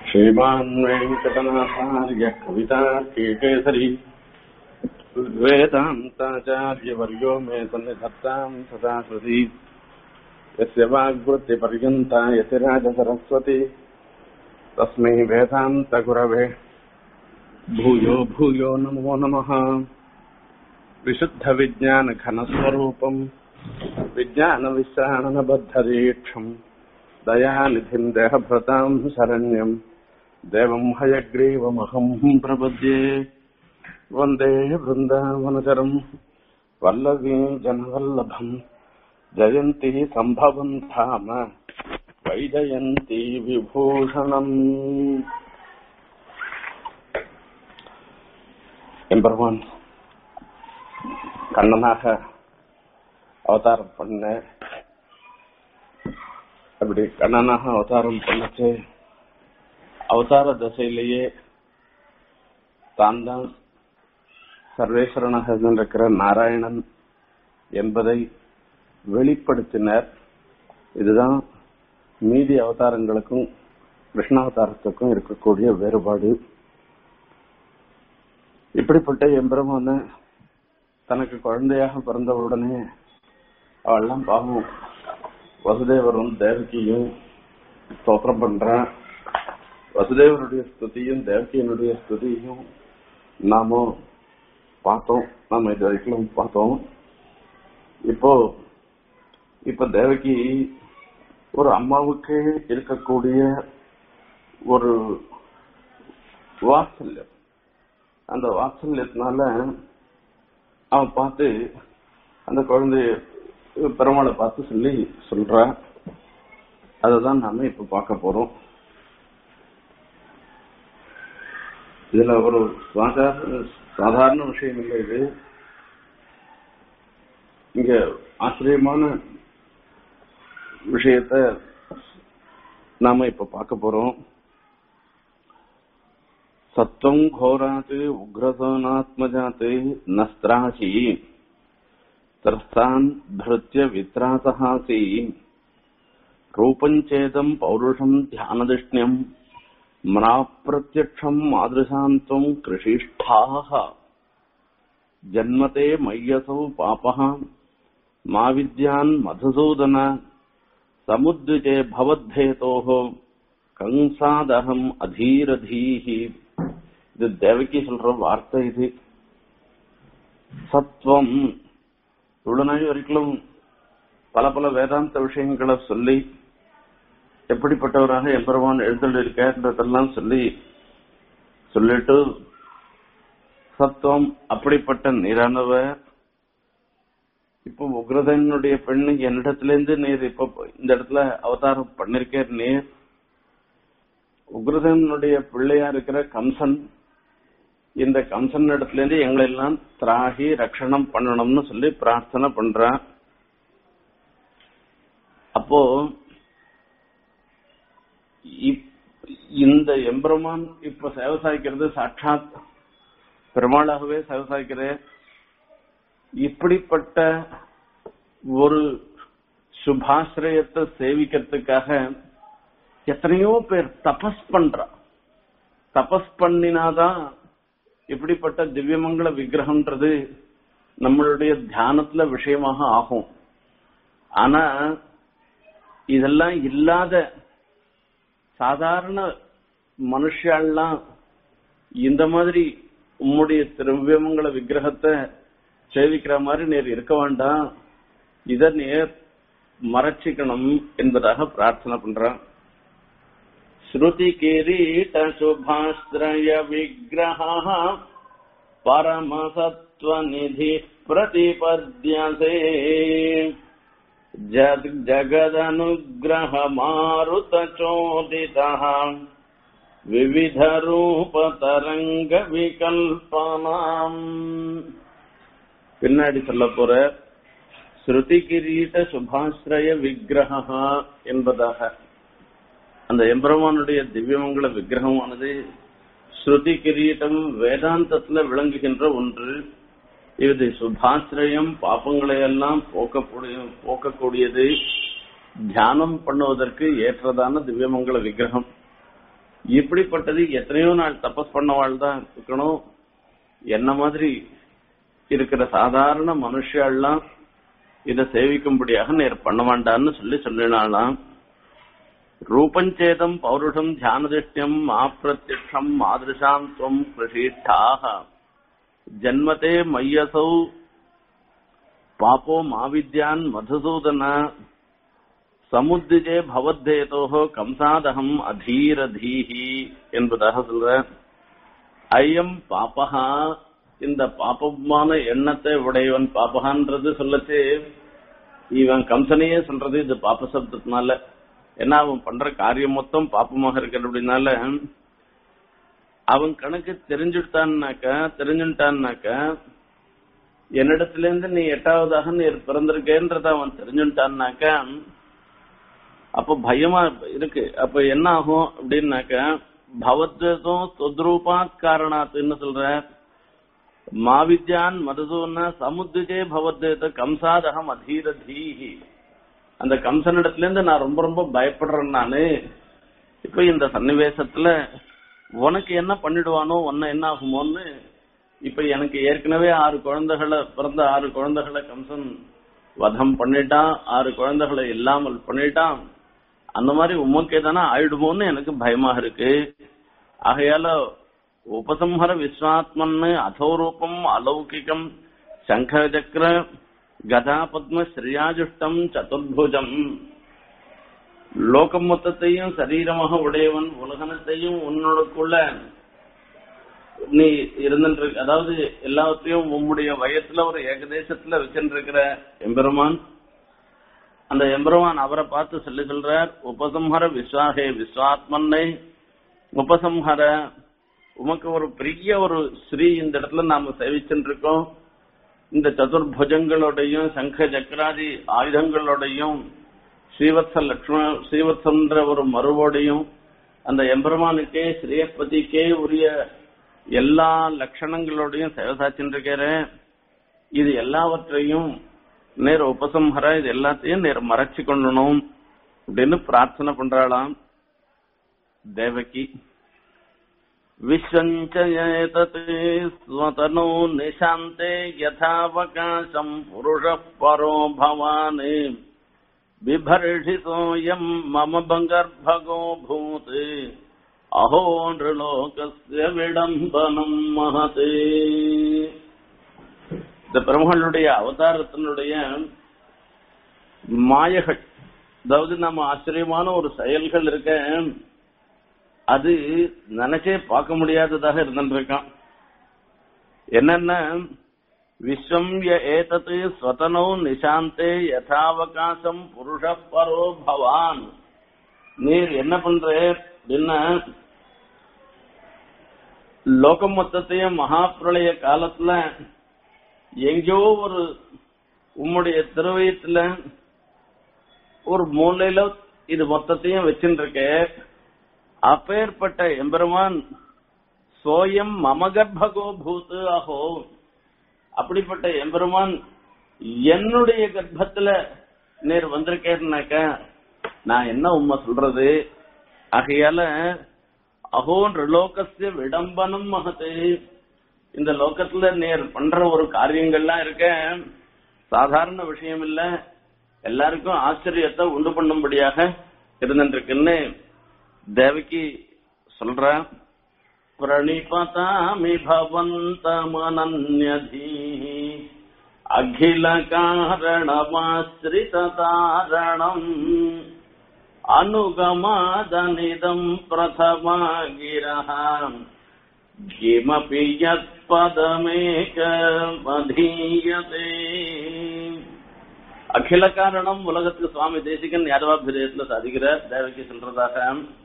श्रीमान् वेङ्कटनाथार्य कवितार्केकेसरी वेदान्ताचार्यवर्यो मे सन्निधत्ताम् सदा श्रुति यस्य वाग्वृत्तिपर्यन्ता यतिराजसरस्वती तस्मै वेदान्तगुरवे भूयो भूयो नमो नमः विशुद्धविज्ञानघनस्वरूपम् विज्ञानविश्राणनबद्धदीक्षम् दयानिधिम् देहभृताम् शरण्यम् देवम् हयग्रीवमहम् प्रपद्ये वन्दे वृन्दावनचरम् वल्लवी जनवल्लभम् जयन्ती सम्भवम् धाम वैजयन्ती விபூஷணம் எம்பெருமான் கண்ணனாக அவதாரம் பண்ண அப்படி கண்ணனாக அவதாரம் பண்ணச்சு அவதார தசையிலேயே தான் தான் சர்வேஸ்வரனாக இருக்கிற நாராயணன் என்பதை வெளிப்படுத்தினர் இதுதான் மீதி அவதாரங்களுக்கும் கிருஷ்ணாவதாரத்துக்கும் இருக்கக்கூடிய வேறுபாடு இப்படிப்பட்ட எம்பெருமான தனக்கு குழந்தையாக பிறந்தவுடனே அவள்லாம் பாவம் வசுதேவரும் தேவகியும் ஸ்தோத்திரம் பண்றான் வசுதேவருடைய ஸ்துதியும் தேவகியனுடைய ஸ்துதியும் நாம பார்த்தோம் நாம இது வரைக்கும் பார்த்தோம் இப்போ இப்ப தேவகி ஒரு அம்மாவுக்கு இருக்கக்கூடிய ஒரு வாத்சல்யம் அந்த வாத்சல்யத்தினால அவன் பார்த்து அந்த குழந்தைய பெருமாளை பார்த்து சொல்லி சொல்றான் அததான் நாம இப்ப பார்க்க போறோம் இதுல ஒரு சாதாரண சாதாரண விஷயம் இல்லை இது இங்க ஆச்சரியமான விஷயத்த நாம இப்ப பார்க்க போறோம் சத்வம் கோராத் உக்ரசோனாத்மஜாத் நஸ்திராசி திரஸ்தான் திருத்திய வித்ராசஹாசி ரூபஞ்சேதம் பௌருஷம் தியானதிஷ்ணியம் மனாப்பிரத்யக்ஷம் மாதృశాந்தம் கிருஷிஷ்டாக ஜன்மதே மய்யசௌ பாபः மா வித்யான் மதுசூதன சமுத்விஜே பவத்தேதோः கங்சாதகம் அதீரதீஹி இது தேவகி சொல்ற வார்த்தை இது சத்வம் இவ்வளவு நாள் வரைக்கும் பல பல வேதாந்த விஷயங்களை சொல்லி எப்படிப்பட்டவராக எம்பெருமான் எழுதல் இருக்கன்றதெல்லாம் சொல்லி சொல்லிட்டு சத்துவம் அப்படிப்பட்ட நீரானவர் இப்போ உக்ரதனுடைய பெண்ணு என்னிடத்திலிருந்து நீர் இப்ப இந்த இடத்துல அவதாரம் பண்ணிருக்கேர் நீர் உக்ரதனுடைய பிள்ளையா இருக்கிற கம்சன் இந்த கம்சன் இடத்துல இருந்து எங்களை எல்லாம் திராகி ரட்சணம் பண்ணணும்னு சொல்லி பிரார்த்தனை பண்றான் அப்போ இந்த எம்பெருமான் இப்ப சேவை சாய்க்கிறது சாட்சாத் பெருமாளாகவே சேவை சாய்க்கிறேன் இப்படிப்பட்ட ஒரு சுபாசிரயத்தை சேவிக்கிறதுக்காக எத்தனையோ பேர் தபஸ் பண்றா தபஸ் பண்ணினாதான் இப்படிப்பட்ட திவ்யமங்கள விக்கிரகம்ன்றது நம்மளுடைய தியானத்துல விஷயமாக ஆகும் ஆனா இதெல்லாம் இல்லாத சாதாரண மனுஷாலாம் இந்த மாதிரி உம்முடைய திரவியமங்கள விக்கிரகத்தை சேவிக்கிற மாதிரி நேர் இருக்க வேண்டாம் இத நேர் மறைச்சிக்கணும் என்பதாக பிரார்த்தனை பண்றான் ஸ்ருதி கிரீட சுபாஸ்திரய விக்கிரக பரமசத்வ நிதி பிரதிபத்யசே ஜகதனுகிரக மாருத சோதித விவித ரூப தரங்க விகல்பனாம் பின்னாடி சொல்ல போற ஸ்ருதி கிரீட சுபாஸ்ரய விக்கிரகா என்பதாக அந்த எம்பெருமானுடைய திவ்யமங்கல விக்கிரகமானது ஸ்ருதி கிரீட்டம் வேதாந்தத்துல விளங்குகின்ற ஒன்று இது சுபாசிரயம் பாப்பங்களை எல்லாம் போக்கக்கூடிய போக்கக்கூடியது தியானம் பண்ணுவதற்கு ஏற்றதான திவ்யமங்கல விக்கிரகம் இப்படிப்பட்டது எத்தனையோ நாள் தபஸ் பண்ணவாள் தான் இருக்கணும் என்ன மாதிரி இருக்கிற சாதாரண மனுஷெல்லாம் இதை சேவிக்கும்படியாக நேர் பண்ண வேண்டான்னு சொல்லி சொல்லினாலாம் ரூபஞ்சேதம் பௌருஷம் தியானதிஷ்டியம் மாப்பிரத்யக்ஷம் மாதிருஷாம் துவம் கிருஷீஷ்டாக ஜன்மதே மையசௌ பாப்போ மாவித்யான் மதுசூதன சமுத்திஜே பவத்தேதோஹோ கம்சாதகம் அதீரதீஹி என்பதாக சொல்ற ஐயம் பாப்பகா இந்த பாப்பமான எண்ணத்தை உடையவன் பாப்பகான்றது சொல்லச்சு இவன் கம்சனையே சொல்றது இது பாப்ப சப்தத்தினால ஏன்னா அவன் பண்ற காரியம் மொத்தம் பாப்பமாக இருக்கிற அப்படின்னால அவன் கணக்கு தெரிஞ்சுட்டான்னாக்க தெரிஞ்சுட்டான்னாக்க என்னிடத்துல இருந்து நீ எட்டாவதாக நீ பிறந்திருக்கேன்றத அவன் தெரிஞ்சுட்டான்னாக்க அப்ப பயமா இருக்கு அப்ப என்ன ஆகும் அப்படின்னாக்க பவத்வதும் தொத்ரூபாத் காரணாத்துன்னு சொல்ற மாவித்யான் மதுசூன சமுத்திஜே பவத்வேத கம்சாதகம் அதீர தீஹி அந்த கம்சனிடத்துல இருந்து நான் ரொம்ப ரொம்ப பயப்படுறேன் நானு இப்ப இந்த சன்னிவேசத்துல உனக்கு என்ன பண்ணிடுவானோ உன்ன என்ன ஆகுமோன்னு இப்ப எனக்கு ஏற்கனவே ஆறு குழந்தைகளை பிறந்த ஆறு குழந்தைகளை கம்சன் வதம் பண்ணிட்டான் ஆறு குழந்தைகளை இல்லாமல் பண்ணிட்டான் அந்த மாதிரி உமக்கு எதனா ஆயிடுமோன்னு எனக்கு பயமா இருக்கு ஆகையால உபசம்ஹர விஸ்வாத்மன்னு அதோரூபம் அலௌகிகம் சங்கரச்சக்கர கதா பத்ம ஸ்ரீயாஜுஷ்டம் சதுர்புஜம் லோகம் மொத்தத்தையும் சரீரமாக உடையவன் உலகனத்தையும் உன்னோடக்குள்ள நீ இருந்துட்டு அதாவது எல்லாத்தையும் உம்முடைய வயத்துல ஒரு ஏகதேசத்துல வச்சுருக்கிற எம்பெருமான் அந்த எம்பெருமான் அவரை பார்த்து சொல்லி சொல்றார் உபசம்ஹர விஸ்வாகே விஸ்வாத்மன்னை உபசம்ஹர உமக்கு ஒரு பெரிய ஒரு ஸ்ரீ இந்த இடத்துல நாம சேவிச்சுட்டு இருக்கோம் இந்த சதுர்புஜங்களோடையும் சங்க சக்கராதி ஆயுதங்களோடையும் ஸ்ரீவத்ச லட்சுமண ஸ்ரீவத்சன்ற ஒரு மறுவோடையும் அந்த எம்பெருமானுக்கே ஸ்ரீயப்பதிக்கே உரிய எல்லா லட்சணங்களோடையும் சேவை சாச்சின்னு இருக்கிறேன் இது எல்லாவற்றையும் நேர் உபசம்ஹர இது எல்லாத்தையும் நேர் மறைச்சு கொள்ளணும் அப்படின்னு பிரார்த்தனை பண்றாளாம் தேவகி விஸ்வஞ்சயேதத் ஸ்வதனோ நிசாந்தே யதாவகாசம் புருஷ பரோ பவானி बिभर्षितोऽयम् मम बङ्गर्भगो भूत् अहो नृलोकस्य விடம்பனம் மகதே இந்த பெருமாளுடைய அவதாரத்தினுடைய மாயகள் அதாவது நம்ம ஆச்சரியமான ஒரு செயல்கள் இருக்க அது நினைச்சே பார்க்க முடியாததாக இருந்துருக்கான் என்னென்ன விஸ்வம் ய ஏதத் ஸ்வதனோ நிசாந்தே யதாவகாசம் புருஷ பரோ பவான் நீர் என்ன பண்ற அப்படின்னா லோகம் மொத்தத்தையும் மகாபிரளய காலத்துல எங்கேயோ ஒரு உம்முடைய திருவயத்துல ஒரு மூலையில இது மொத்தத்தையும் வச்சுட்டு இருக்க அப்பேற்பட்ட எம்பெருமான் சோயம் மமகர்பகோ பூத்து அஹோ அப்படிப்பட்ட எம்பெருமான் என்னுடைய கர்ப்பத்துல நேர் வந்திருக்கேன்னாக்க நான் என்ன உண்மை சொல்றது ஆகையால அகோன்ற லோகஸ்ய விடம்பனம் மகத்து இந்த லோகத்துல நேர் பண்ற ஒரு காரியங்கள்லாம் இருக்க சாதாரண விஷயம் இல்ல எல்லாருக்கும் ஆச்சரியத்தை உண்டு பண்ணும்படியாக இருந்துருக்குன்னு தேவகி சொல்ற प्रणिपतामि भवन्तमनन्यधीः अखिलकारणमाश्रिततारणम् अनुगमादनिदम् प्रथमा गिरः किमपि यत्पदमेकमधीयते அகில காரணம் உலகத்துக்கு சுவாமி தேசிகன் யாதவாபிதயத்துல சாதிக்கிறார் தேவகி சொல்றதாக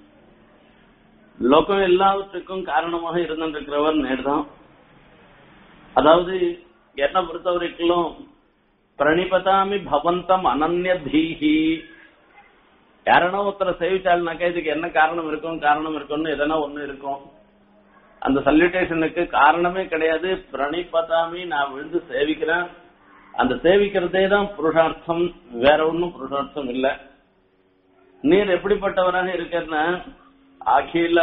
லோகம் எல்லாவற்றுக்கும் காரணமாக இருந்திருக்கிறவர் நேர்தான் அதாவது என்ன பொறுத்த வரைக்கும் பிரணிபதாமி பவந்தம் அனன்ய தீஹி யாரனா ஒருத்தரை சேவிச்சாள்னாக்கா இதுக்கு என்ன காரணம் இருக்கும் காரணம் இருக்கும்னு எதனா ஒண்ணு இருக்கும் அந்த சல்யூட்டேஷனுக்கு காரணமே கிடையாது பிரணிபதாமி நான் விழுந்து சேவிக்கிறேன் அந்த சேவிக்கிறதே தான் புருஷார்த்தம் வேற ஒன்னும் புருஷார்த்தம் இல்ல நீர் எப்படிப்பட்டவராக இருக்கிறன்னா அகில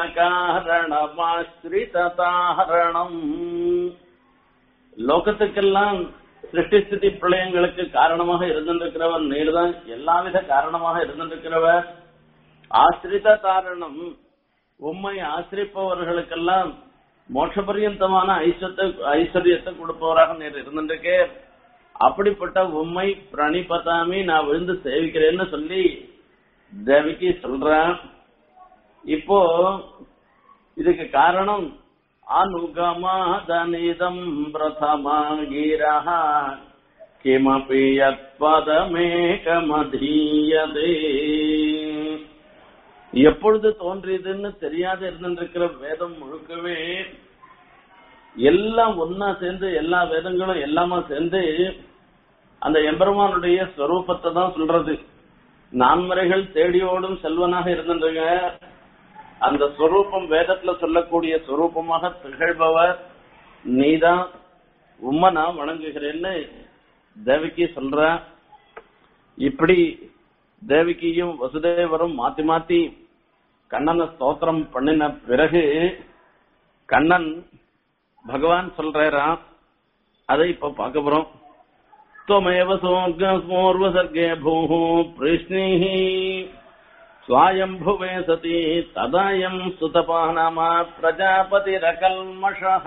காரணமாஸ்ரிதாரணம் லோகத்துக்கெல்லாம் சிருஷ்டி ஸ்திதி பிரளயங்களுக்கு காரணமாக இருந்திருக்கிறவர் நீர்தான் எல்லாவித காரணமாக இருந்திருக்கிறவர் ஆசிரித தாரணம் உம்மை ஆசிரிப்பவர்களுக்கெல்லாம் மோட்சபரியந்தமான ஐஸ்வத்தை ஐஸ்வர்யத்தை கொடுப்பவராக நீர் இருந்திருக்கே அப்படிப்பட்ட உம்மை பிரணிபதாமி நான் விழுந்து சேவிக்கிறேன்னு சொல்லி தேவிக்கு சொல்றேன் இப்போ இதுக்கு காரணம் அனுகமாதனிதம் பிரதமா கீரஹ கிமபி யத்பதமேகமதீயதே எப்பொழுது தோன்றியதுன்னு தெரியாத இருந்திருக்கிற வேதம் முழுக்கவே எல்லாம் ஒன்னா சேர்ந்து எல்லா வேதங்களும் எல்லாமா சேர்ந்து அந்த எம்பெருமானுடைய ஸ்வரூபத்தை தான் சொல்றது நான்மறைகள் தேடியோடும் செல்வனாக இருந்திருங்க அந்த ஸ்வரூபம் வேதத்துல சொல்லக்கூடிய ஸ்வரூபமாக திகழ்பவர் நீதான் உம்மை நான் வணங்குகிறேன்னு தேவிக்கு சொல்ற இப்படி தேவிக்கியும் வசுதேவரும் மாத்தி மாத்தி கண்ணனை ஸ்தோத்திரம் பண்ணின பிறகு கண்ணன் பகவான் சொல்றாராம் அதை இப்ப பார்க்க போறோம் त्वमेव सोऽग्नस्मोर्वसर्गे भूः प्रश्नीः स्वायम्भुवे सति तदायम् सुतपः नाम பிரஜாபதிரகல்மஷः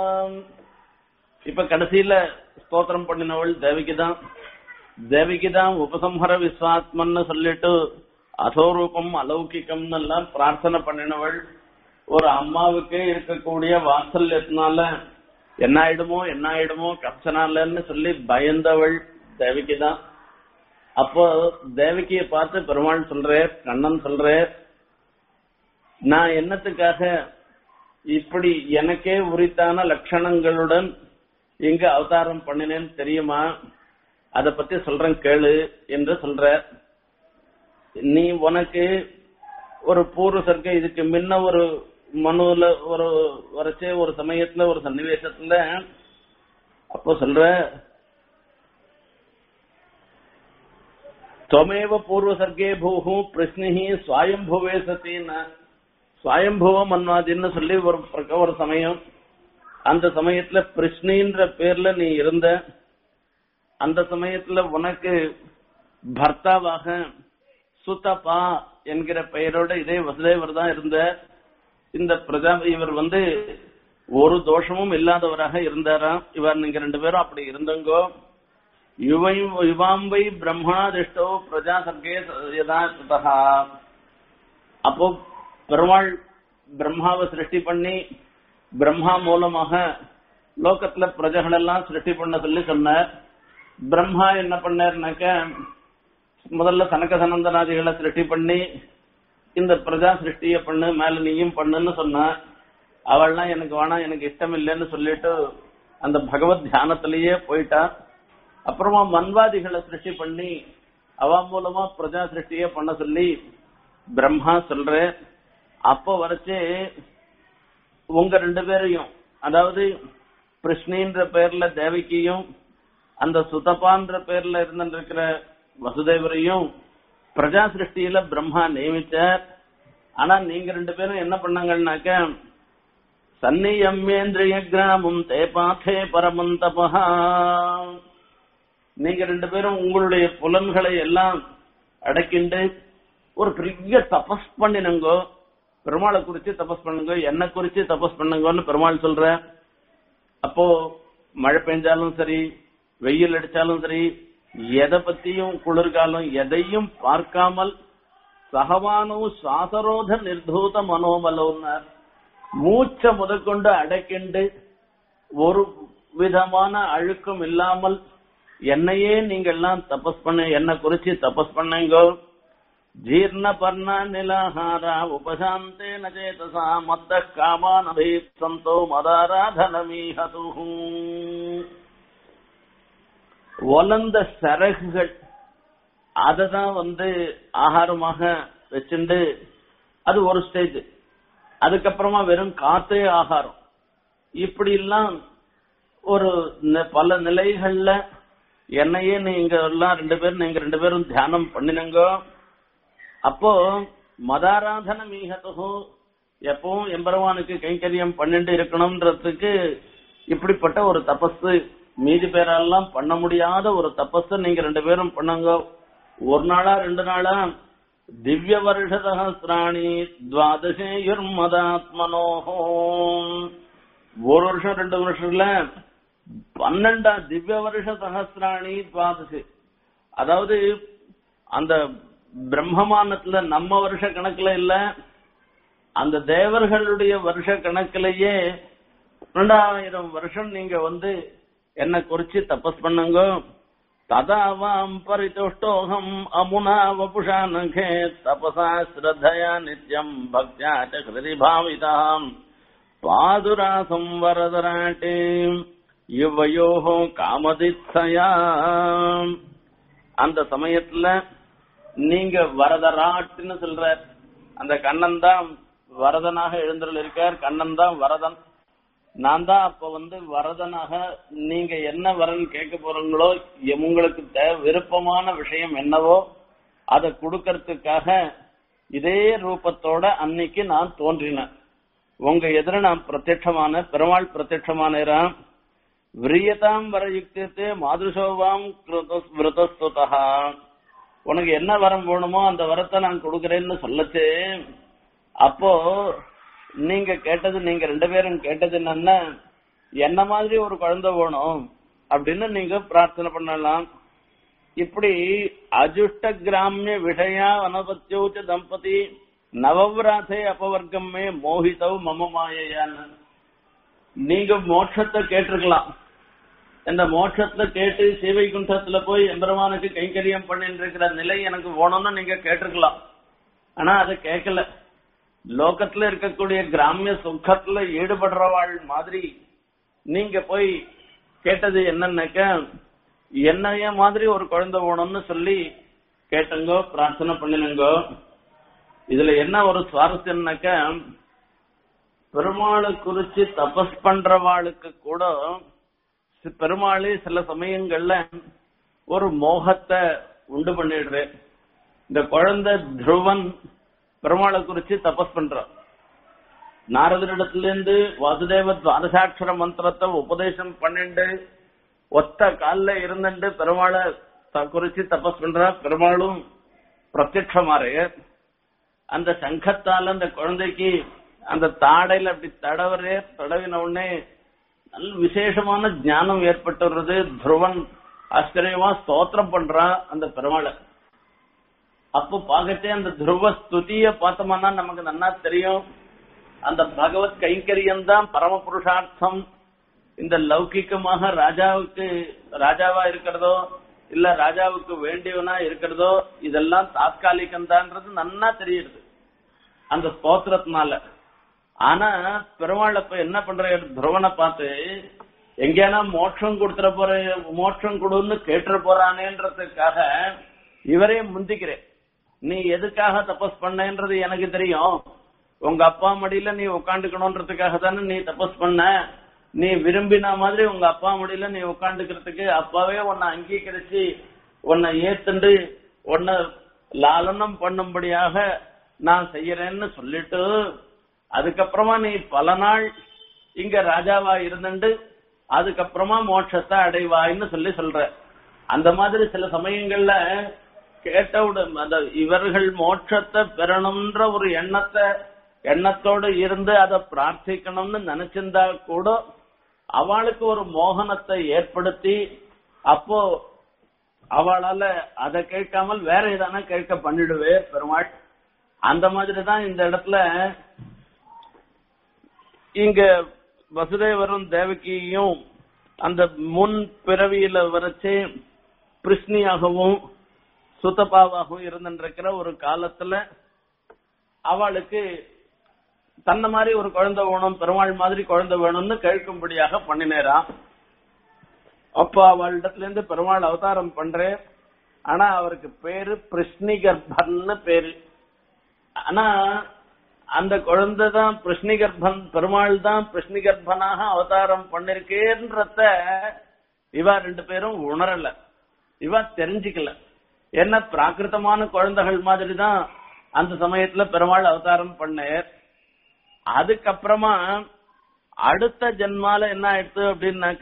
இப்ப கடைசியில ஸ்தோத்திரம் பண்ணினவள் தேவிக்கு தான் தேவிக்கு தான் உபசம்ஹர விஸ்வாத்மன்னு சொல்லிட்டு அசோரூபம் அலௌகிகம்னு எல்லாம் பிரார்த்தனை பண்ணினவள் ஒரு அம்மாவுக்கே இருக்கக்கூடிய வாத்சல்யத்தினால என்ன ஆயிடுமோ என்ன ஆயிடுமோ கப்சனாலன்னு சொல்லி பயந்தவள் தேவிக்கு தான் அப்போ தேவிக்கிய பார்த்து பெருமாள் சொல்றேன் கண்ணன் சொல்றேன் நான் என்னத்துக்காக இப்படி எனக்கே உரித்தான லட்சணங்களுடன் எங்க அவதாரம் பண்ணினேன்னு தெரியுமா அத பத்தி சொல்றேன் கேளு என்று சொல்ற நீ உனக்கு ஒரு பூர்வ சர்க்க இதுக்கு முன்ன ஒரு மனுல ஒரு வரைச்சே ஒரு சமயத்துல ஒரு சன்னிவேசத்துல அப்போ சொல்ற துவமேவ பூர்வ சர்க்கே பூஹு பிரஸ்னிஹி சுவாயம்புவே சத்தின்னு சுவாயம்புவம் அன்வாதின்னு சொல்லி ஒரு பிரக- ஒரு சமயம் அந்த சமயத்துல பிரஷ்னின்ற பேர்ல நீ இருந்த அந்த சமயத்துல உனக்கு பர்த்தாவாக சுத்தப்பா என்கிற பெயரோட இதே வசுதேவர் தான் இருந்த இந்த பிரஜா இவர் வந்து ஒரு தோஷமும் இல்லாதவராக இருந்தாராம் இவர் நீங்க ரெண்டு பேரும் அப்படி இருந்தங்கோ யுவை யுவாம்பை பிரம்மாதிஷ்டோ பிரஜா சர்க்கே யதா சுதா அப்போ பெருமாள் பிரம்மாவை சிருஷ்டி பண்ணி பிரம்மா மூலமாக லோகத்துல பிரஜைகள் எல்லாம் சிருஷ்டி பண்ண சொல்லி சொன்னார் பிரம்மா என்ன பண்ணாருனாக்க முதல்ல சனக சனந்தனாதிகளை சிருஷ்டி பண்ணி இந்த பிரஜா சிருஷ்டிய பண்ணு மேல நீயும் பண்ணுன்னு சொன்னா அவள்லாம் எனக்கு வேணாம் எனக்கு இஷ்டம் இல்லைன்னு சொல்லிட்டு அந்த பகவத் தியானத்திலேயே போயிட்டா அப்புறமா மன்வாதிகளை சிருஷ்டி பண்ணி அவ மூலமா பிரஜா சிருஷ்டியே பண்ண சொல்லி பிரம்மா சொல்ற அப்போ வரைச்சே உங்க ரெண்டு பேரையும் அதாவது கிருஷ்ணின்ற பேர்ல தேவகியும் அந்த சுதப்பான்ற பேர்ல இருந்திருக்கிற வசுதேவரையும் பிரஜா சிருஷ்டியில பிரம்மா நியமிச்சார் ஆனா நீங்க ரெண்டு பேரும் என்ன பண்ணாங்கன்னாக்க சன்னியம்யேந்திரிய கிராமம் தேபாத்தே பரமந்தபா நீங்க ரெண்டு பேரும் உங்களுடைய புலன்களை எல்லாம் அடக்கிண்டு ஒரு பெரிய தபஸ் பண்ணினுங்கோ பெருமாளை குறிச்சு தபஸ் பண்ணுங்க என்ன குறிச்சு தபஸ் பண்ணுங்கன்னு பெருமாள் சொல்ற அப்போ மழை பெஞ்சாலும் சரி வெயில் அடிச்சாலும் சரி எதை பத்தியும் குளிர்காலம் எதையும் பார்க்காமல் சகவானோ சுவாசரோத நிர்தூத மனோமலோன்னார் மூச்சை முதற்கொண்டு அடக்கிண்டு ஒரு விதமான அழுக்கம் இல்லாமல் என்னையே நீங்க எல்லாம் தபஸ் பண்ண என்ன குறிச்சு தபஸ் பண்ணுங்க ஜீர்ண பர்ண நிலாஹாரா உபசாந்தே நச்சேதசா மத்த காமான் அபீப்சந்தோ மதாராதனமீஹது ஒலந்த சரகுகள் அததான் வந்து ஆகாரமாக வச்சுண்டு அது ஒரு ஸ்டேஜ் அதுக்கப்புறமா வெறும் காத்தே ஆகாரம் இப்படி எல்லாம் ஒரு நி- பல நிலைகள்ல என்னையே நீங்க எல்லாம் ரெண்டு பேரும் நீங்க ரெண்டு பேரும் தியானம் பண்ணினுங்க அப்போ மதாராதன மீகத்தோ எப்பவும் எம்பெருமானுக்கு கைங்கரியம் பண்ணிட்டு இருக்கணும்ன்றதுக்கு இப்படிப்பட்ட ஒரு தபஸ் மீதி பேரெல்லாம் பண்ண முடியாத ஒரு தபஸ் நீங்க ரெண்டு பேரும் பண்ணுங்க ஒரு நாளா ரெண்டு நாளா திவ்ய வருஷ சகசிராணி துவாதசேயுர் மதாத்மனோஹோ ஒரு வருஷம் ரெண்டு வருஷத்துல பன்னெண்டா திவ்ய வருஷ சகசிராணி துவாதசி அதாவது அந்த பிரம்மமானத்துல நம்ம வருஷ கணக்குல இல்ல அந்த தேவர்களுடைய வருஷ கணக்கிலேயே ரெண்டாயிரம் வருஷம் நீங்க வந்து என்ன குறிச்சு தபஸ் பண்ணுங்க ததாவாம் பரிதுஷ்டோகம் அமுனா வபுஷா நகே தபசா ஸ்ரத்தயா நித்யம் பக்தியா ச ஹிருதி பாவிதாம் பாதுராசம் வரதராட்டே யுவயோகோ காமதித்சயா அந்த சமயத்துல நீங்க வரதராட்டுன்னு சொல்ற அந்த கண்ணன் தான் வரதனாக எழுந்தருள் இருக்கார் கண்ணன் தான் வரதன் நான் தான் அப்ப வந்து வரதனாக நீங்க என்ன வரன் கேட்க போறீங்களோ எ- உங்களுக்கு தே- விருப்பமான விஷயம் என்னவோ அதை கொடுக்கறதுக்காக இதே ரூபத்தோட அன்னைக்கு நான் தோன்றினேன் உங்க எதிர நான் பிரத்யட்சமான பெருமாள் பிரத்யட்சமானேராம் விரியதாம் வர யுக்தே மாதுசோவாம் விரதஸ்துதா உனக்கு என்ன வரம் வேணுமோ அந்த வரத்தை நான் கொடுக்கறேன்னு சொல்லச்சு அப்போ நீங்க கேட்டது நீங்க ரெண்டு பேரும் கேட்டது என்னன்னா என்ன மாதிரி ஒரு குழந்தை வேணும் அப்படின்னு நீங்க பிரார்த்தனை பண்ணலாம் இப்படி அஜுஷ்ட கிராமிய விஷயா அனபத்தியோச்ச தம்பதி நவவிராதே அபவர்க்கமே மோகிதவ் மம மாயையான்னு நீங்க மோட்சத்தை கேட்டிருக்கலாம் இந்த மோட்சத்துல கேட்டு சீவைகுண்டத்துல போய் எம்பெருமானுக்கு கைங்கரியம் பண்ணிட்டு இருக்கிற நிலை எனக்கு வேணும்னு நீங்க கேட்டிருக்கலாம் ஆனா அதை கேட்கல லோகத்துல இருக்கக்கூடிய கிராமிய சுக்கத்துல ஈடுபடுறவாள் மாதிரி நீங்க போய் கேட்டது என்னன்னாக்க என்னைய மாதிரி ஒரு குழந்தை வேணும்னு சொல்லி கேட்டுங்கோ பிரார்த்தனை பண்ணினுங்கோ இதுல என்ன ஒரு சுவாரஸ்யம்னாக்க பெருமாளை குறிச்சு தபஸ் பண்றவாளுக்கு கூட சி- பெருமாளே சில சமயங்கள்ல ஒரு மோகத்தை உண்டு பண்ணிடுற இந்த குழந்தை துருவன் பெருமாளை குறிச்சு தபஸ் பண்றான் நாரதரிடத்திலிருந்து வாசுதேவ துவாதசாட்சர மந்திரத்தை உபதேசம் பண்ணிண்டு ஒத்த கால்ல இருந்துட்டு பெருமாளை த- குறிச்சு தபஸ் பண்றா பெருமாளும் பிரத்யட்சமாறு அந்த சங்கத்தால அந்த குழந்தைக்கு அந்த தாடையில அப்படி தடவரே தடவின உடனே நல்ல விசேஷமான ஞானம் ஏற்பட்டுறது துருவன் ஆச்சரியமா ஸ்தோத்திரம் பண்றான் அந்த பெருமாளை அப்போ பார்க்கச்சே அந்த துருவ ஸ்துதிய பார்த்தோம்னா நமக்கு நன்னா தெரியும் அந்த பகவத் கைங்கரியம் தான் பரம புருஷார்த்தம் இந்த லௌகிக்கமாக ராஜாவுக்கு ராஜாவா இருக்கிறதோ இல்ல ராஜாவுக்கு வேண்டியவனா இருக்கிறதோ இதெல்லாம் தாத்காலிகம் தான்றது நன்னா தெரியுது அந்த ஸ்தோத்திரத்தினால ஆனா பெருமாள் இப்ப என்ன பண்ற துருவனை பார்த்து எங்கேனா மோட்சம் கொடுத்துற போற மோட்சம் கொடுன்னு கேட்டுற போறானேன்றதுக்காக இவரே முந்திக்கிறேன் நீ எதுக்காக தபஸ் பண்ணேன்றது எனக்கு தெரியும் உங்க அப்பா மடியில நீ உட்காந்துக்கணும்ன்றதுக்காக தானே நீ தபஸ் பண்ண நீ விரும்பின மாதிரி உங்க அப்பா மடியில நீ உட்காந்துக்கிறதுக்கு அப்பாவே உன்னை அங்கீகரிச்சு உன்னை ஏத்துண்டு உன்னை லாலனம் பண்ணும்படியாக நான் செய்யறேன்னு சொல்லிட்டு அதுக்கப்புறமா நீ பல நாள் இங்க ராஜாவா இருந்துண்டு அதுக்கப்புறமா மோட்சத்தை அடைவாய்ன்னு சொல்லி சொல்ற அந்த மாதிரி சில சமயங்கள்ல கேட்டவுடன் அந்த இவர்கள் மோட்சத்தை பெறணும்ன்ற ஒரு எண்ணத்தை எண்ணத்தோடு இருந்து அதை பிரார்த்திக்கணும்னு நினைச்சிருந்தா கூட அவளுக்கு ஒரு மோகனத்தை ஏற்படுத்தி அப்போ அவளால அதை கேட்காமல் வேற எதானா கேட்க பண்ணிடுவே பெருமாள் அந்த மாதிரி தான் இந்த இடத்துல இங்க வசுதேவரும் தேவகியும் அந்த முன் பிறவியில வரைச்சே பிருஷ்ணியாகவும் சுத்தப்பாவாகவும் இருந்துருக்கிற ஒரு காலத்துல அவளுக்கு தன்னை மாதிரி ஒரு குழந்தை வேணும் பெருமாள் மாதிரி குழந்தை வேணும்னு கேட்கும்படியாக பண்ணினேராம் அப்ப அவளிடத்துல இருந்து பெருமாள் அவதாரம் பண்றேன் ஆனா அவருக்கு பேரு பிருஷ்ணிகர்பன்னு பேரு ஆனா அந்த குழந்தை தான் பிருஷ்ணிகர்பன் பெருமாள் தான் பிருஷ்ணிகர்பனாக அவதாரம் பண்ணிருக்கேன்றத இவா ரெண்டு பேரும் உணரல இவா தெரிஞ்சுக்கல என்ன பிராகிருத்தமான குழந்தைகள் மாதிரி தான் அந்த சமயத்துல பெருமாள் அவதாரம் பண்ணார் அதுக்கப்புறமா அடுத்த ஜென்மால என்ன ஆயிடுத்து அப்படின்னாக்க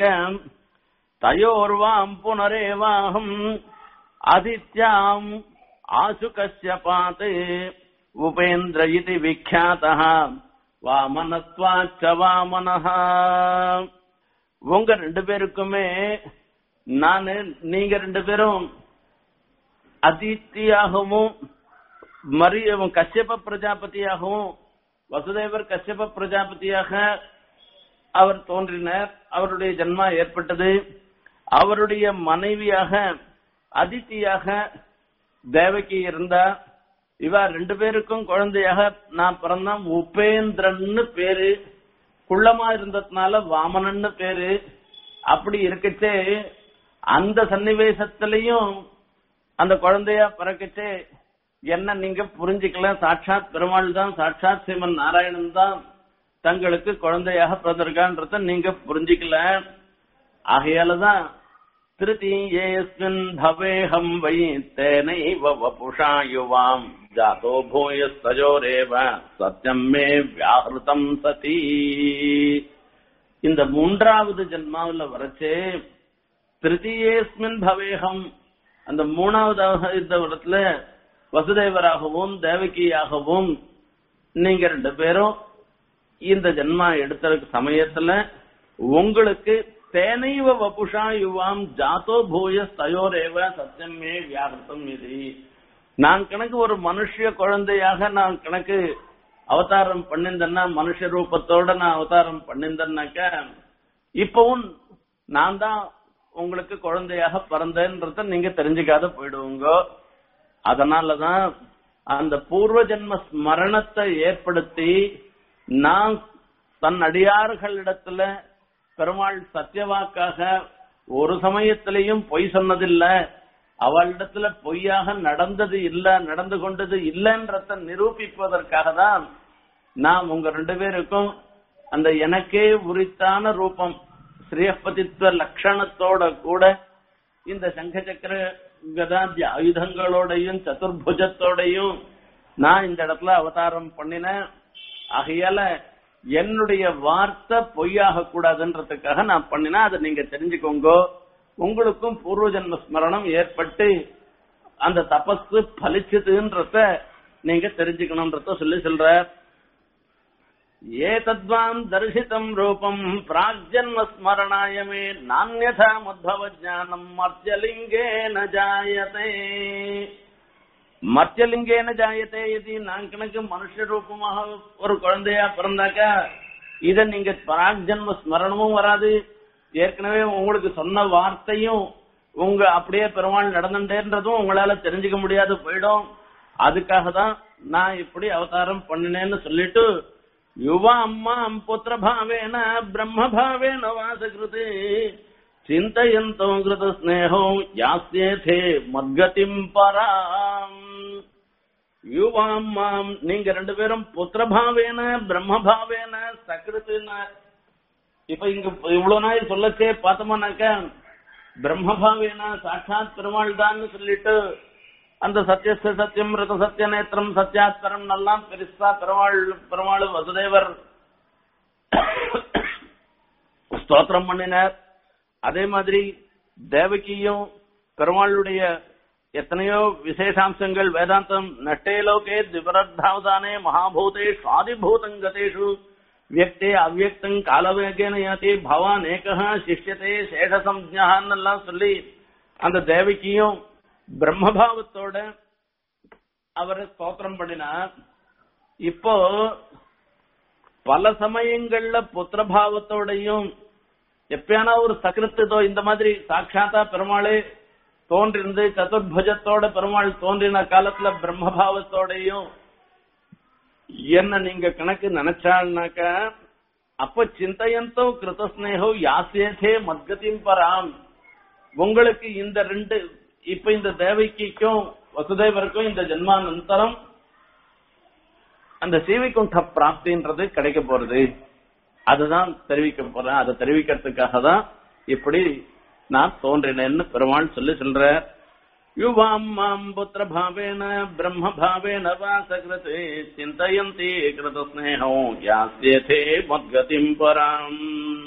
தயோர்வாம் புனரேவாகம் அதித்யாம் ஆசு கஷ்யபாத் உபேந்திர இது விக்யாதா வாமனத்வாச்ச வாமனஹா உங்க ரெண்டு பேருக்குமே நானு நீங்க ரெண்டு பேரும் அதித்தியாகவும் மரிய கஷ்யப பிரஜாபதியாகவும் வசுதேவர் கஷ்யப பிரஜாபதியாக அவர் தோன்றினார் அவருடைய ஜென்மா ஏற்பட்டது அவருடைய மனைவியாக அதித்தியாக தேவகி இருந்தா இவ ரெண்டு பேருக்கும் குழந்தையாக நான் பிறந்தான் உபேந்திரன்னு பேரு குள்ளமா இருந்ததுனால வாமனன்னு பேரு அப்படி இருக்கச்சே அந்த சன்னிவேசத்திலையும் அந்த குழந்தையா பிறக்கச்சே என்ன நீங்க புரிஞ்சுக்கல சாட்சாத் பெருமாள் தான் சாட்சாத் சிவன் நாராயணன் தான் தங்களுக்கு குழந்தையாக பிறந்திருக்கான்றத நீங்க புரிஞ்சுக்கல ஆகையாலதான் திருத்தீயேஸ்மின் பவேஹம் வை தேனைவ வபுஷா யுவாம் ஜாதோ பூயஸ்தஜோரேவ சத்தியம் மே வியாகிருதம் சதி இந்த மூன்றாவது ஜென்மாவுல வரச்சே திருத்தீயேஸ்மின் பவேகம் அந்த மூணாவதாக இந்த இடத்துல வசுதேவராகவும் தேவகியாகவும் நீங்க ரெண்டு பேரும் இந்த ஜென்மா எடுத்த சமயத்துல உங்களுக்கு தேனைவ வபுஷா யுவாம் ஜாத்தோ பூய தயோரேவ சத்தியமே வியாகிருத்தம் இது நான் கணக்கு ஒரு மனுஷ குழந்தையாக நான் கணக்கு அவதாரம் பண்ணிருந்தேன்னா மனுஷ ரூபத்தோட நான் அவதாரம் பண்ணிருந்தேன்னாக்க இப்பவும் நான் தான் உங்களுக்கு குழந்தையாக பிறந்தேன்றத நீங்க தெரிஞ்சுக்காத போயிடுவீங்க அதனாலதான் அந்த பூர்வ ஜென்ம ஸ்மரணத்தை ஏற்படுத்தி நான் தன் அடியார்களிடத்துல பெருமாள் சத்தியவாக்காக ஒரு சமயத்திலையும் பொய் சொன்னதில்லை அவளிடத்துல பொய்யாக நடந்தது இல்ல நடந்து கொண்டது இல்லைன்றத நிரூபிப்பதற்காக தான் நான் உங்க ரெண்டு பேருக்கும் அந்த எனக்கே உரித்தான ரூபம் ஸ்ரீயப்பதித்வ லட்சணத்தோட கூட இந்த சங்க சக்கர கதாதி ஆயுதங்களோடையும் சதுர்புஜத்தோடையும் நான் இந்த இடத்துல அவதாரம் பண்ணினேன் ஆகையால என்னுடைய வார்த்தை பொய்யாக கூடாதுன்றதுக்காக நான் பண்ணினேன் அதை நீங்க தெரிஞ்சுக்கோங்க உங்களுக்கும் பூர்வ ஜென்ம ஸ்மரணம் ஏற்பட்டு அந்த தபஸு பலிச்சதுன்றத நீங்க தெரிஞ்சுக்கணும்ன்றத சொல்லி சொல்ற ஏதத்வாம் தரிசிதம் ரூபம் பிராக்ஜன்ம ஸ்மரணாய மே நானியதா மத்பவ ஜானம் மர்ஜலிங்கேன ஜாயதே மத்தியலிங்கேன ஜாயத்தே இது நான் கணக்கு மனுஷ ரூபமாக ஒரு குழந்தையா பிறந்தாக்கா இத நீங்க பராஜன்ம ஸ்மரணமும் வராது ஏற்கனவே உங்களுக்கு சொன்ன வார்த்தையும் உங்க அப்படியே பெருமாள் நடந்துட்டேன்றதும் உங்களால தெரிஞ்சுக்க முடியாது போயிடும் அதுக்காக தான் நான் இப்படி அவதாரம் பண்ணினேன்னு சொல்லிட்டு யுவ அம்மா புத்திர பாவேன பிரம்ம பாவேன வாசகிருது சிந்தயந்தோ கிருத ஸ்னேகம் யாஸ்யேதே மத்கதிம் பராம் யுவாம் மாம் நீங்க ரெண்டு பேரும் புத்திரபாவேன பிரம்மபாவேன சகிருத்துன இப்ப இங்க இவ்வளவு நாள் சொல்லச்சே பார்த்தோம்னாக்க பிரம்மபாவேன சாட்சாத் பெருமாள் தான் சொல்லிட்டு அந்த சத்தியஸ்த சத்தியம் ரித சத்திய நேத்திரம் சத்தியாத்பரம் எல்லாம் பெருசா பெருமாள் பெருமாள் வசுதேவர் ஸ்தோத்திரம் பண்ணினார் அதே மாதிரி தேவகியும் பெருமாளுடைய எத்தனையோ விசேஷாம்சங்கள் வேதாந்தம் நட்டேலோகே திவரத்தாவதானே மகாபூதே சுவாதிபூதங்கதேஷு வியக்தே அவ்வியக்தம் காலவேகேன யாத்தி பவான் ஏகா சிஷ்யத்தே சேஷசம்ஜான்னெல்லாம் சொல்லி அந்த தேவகியும் பிரம்மபாவத்தோட அவர் ஸ்தோத்திரம் பண்ணினார் இப்போ பல சமயங்கள்ல புத்திரபாவத்தோடையும் எப்பயானா ஒரு சகிருத்ததோ இந்த மாதிரி சாட்சாத்தா பெருமாளே தோன்றிருந்து சதுர்புஜத்தோட பெருமாள் தோன்றின காலத்துல பிரம்மபாவத்தோடையும் என்ன நீங்க கணக்கு நினைச்சாள்னாக்க அப்ப சிந்தையந்தோ கிருதஸ்னேகோ யாசியதே மத்கதிம் பராம் உங்களுக்கு இந்த ரெண்டு இப்ப இந்த தேவகிக்கும் வசுதேவருக்கும் இந்த ஜென்மானந்தரம் அந்த சீவைக்குண்ட பிராப்தின்றது கிடைக்க போறது அதுதான் தெரிவிக்க போறேன் அதை தெரிவிக்கிறதுக்காக தான் இப்படி நான் தோன்றினேன்னு பெருமாள் சொல்லி சொல்ற युवाम् माम् पुत्रभावेन ब्रह्मभावेन वा सकृते चिन्तयन्ति कृतस्नेहो यास्येथे मद्गतिम् पराम्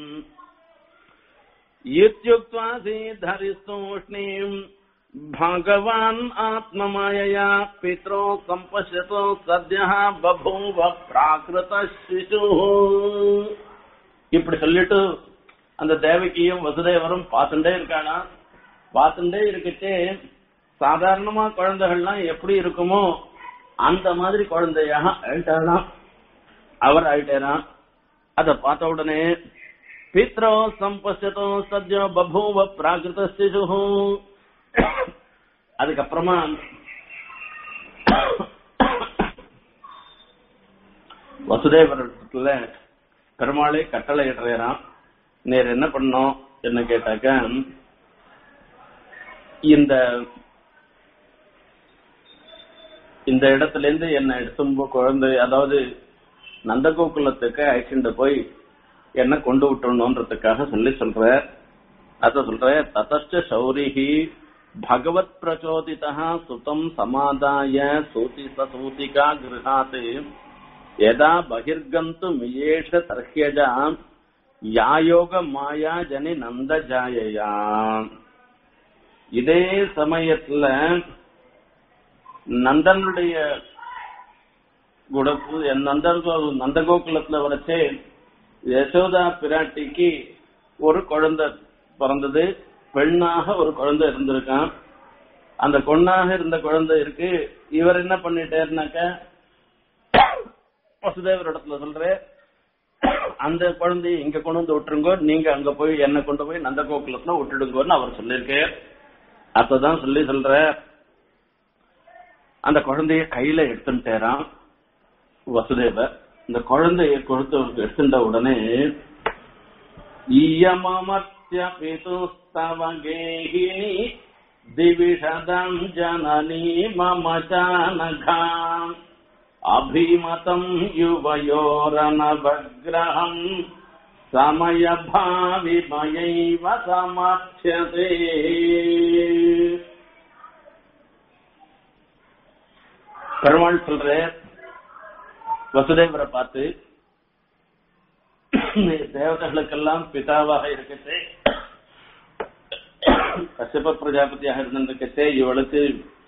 इत्युक्त्वा धरिस्तूष्णीम् भगवान् आत्ममायया पित्रो सम्पश्यतो सद्यः बभूव பிராகிருத சிசுः இப்படி சொல்லிட்டு அந்த தேவகியும் வசுதேவரும் பார்த்துட்டே இருக்கானா பார்த்துட்டே இருக்கச்சே சாதாரணமா குழந்தைகள்லாம் எப்படி இருக்குமோ அந்த மாதிரி குழந்தையாக ஆயிட்டாராம் அவர் ஆயிட்டாராம் அத பார்த்த உடனே பித்ரோ சம்பசத்தோ சத்யோ பபூவ பிராகிருத சிசு அதுக்கப்புறமா வசுதேவரத்துல பெருமாளே கட்டளை இடுறான் நேர் என்ன பண்ணோம் என்ன கேட்டாக்க இந்த இந்த இடத்துல இருந்து என்ன எடுத்து குழந்தை அதாவது நந்தகோகுலத்துக்கு அழைச்சிட்டு போய் என்ன கொண்டு விட்டுறணுன்றதுக்காக சொல்லி சொல்ற அத சொல்ற ததச்ச சௌரிஹி பகவத் பிரச்சோதிதா சுதம் சமாதாய சூதி சூதிகா கிருஹாத் யதா பகிர்கந்து மியேஷ தர்ஹ்யஜா யாயோக மாயா ஜனி நந்த ஜாயயா இதே சமயத்துல நந்தனுடைய குடப்பு நந்தன் நந்தகோகுலத்துல வரைச்சே யசோதா பிராட்டிக்கு ஒரு குழந்தை பிறந்தது பெண்ணாக ஒரு குழந்தை இருந்திருக்கான் அந்த பொண்ணாக இருந்த குழந்தை இருக்கு இவர் என்ன பண்ணிட்டாருனாக்க வசுதேவர் இடத்துல சொல்ற அந்த குழந்தைய இங்க கொண்டு வந்து விட்டுருங்க நீங்க அங்க போய் என்ன கொண்டு போய் நந்தகோகுலத்துல விட்டுடுங்கன்னு அவர் சொல்லியிருக்கே அப்பதான் சொல்லி சொல்ற அந்த குழந்தைய கையில எடுத்துட்டாராம் வசுதேவர் இந்த குழந்தைய கொடுத்து எடுத்துட்ட உடனே ஈயமமர்த்திய பிதுஸ்தவ கேகினி திவிஷதம் ஜனனி மம ஜானகாம் அபிமதம் யுவயோரனவகிரகம் சமயபாவிமயைவ சமர்த்தியதே பெருமாள் சொல்ற வசுதேவரை பார்த்து தேவதைகளுக்கெல்லாம் பிதாவாக இருக்கச்சே கஷ்யப பிரஜாபதியாக இருந்திருக்கச்சே இவளுக்கு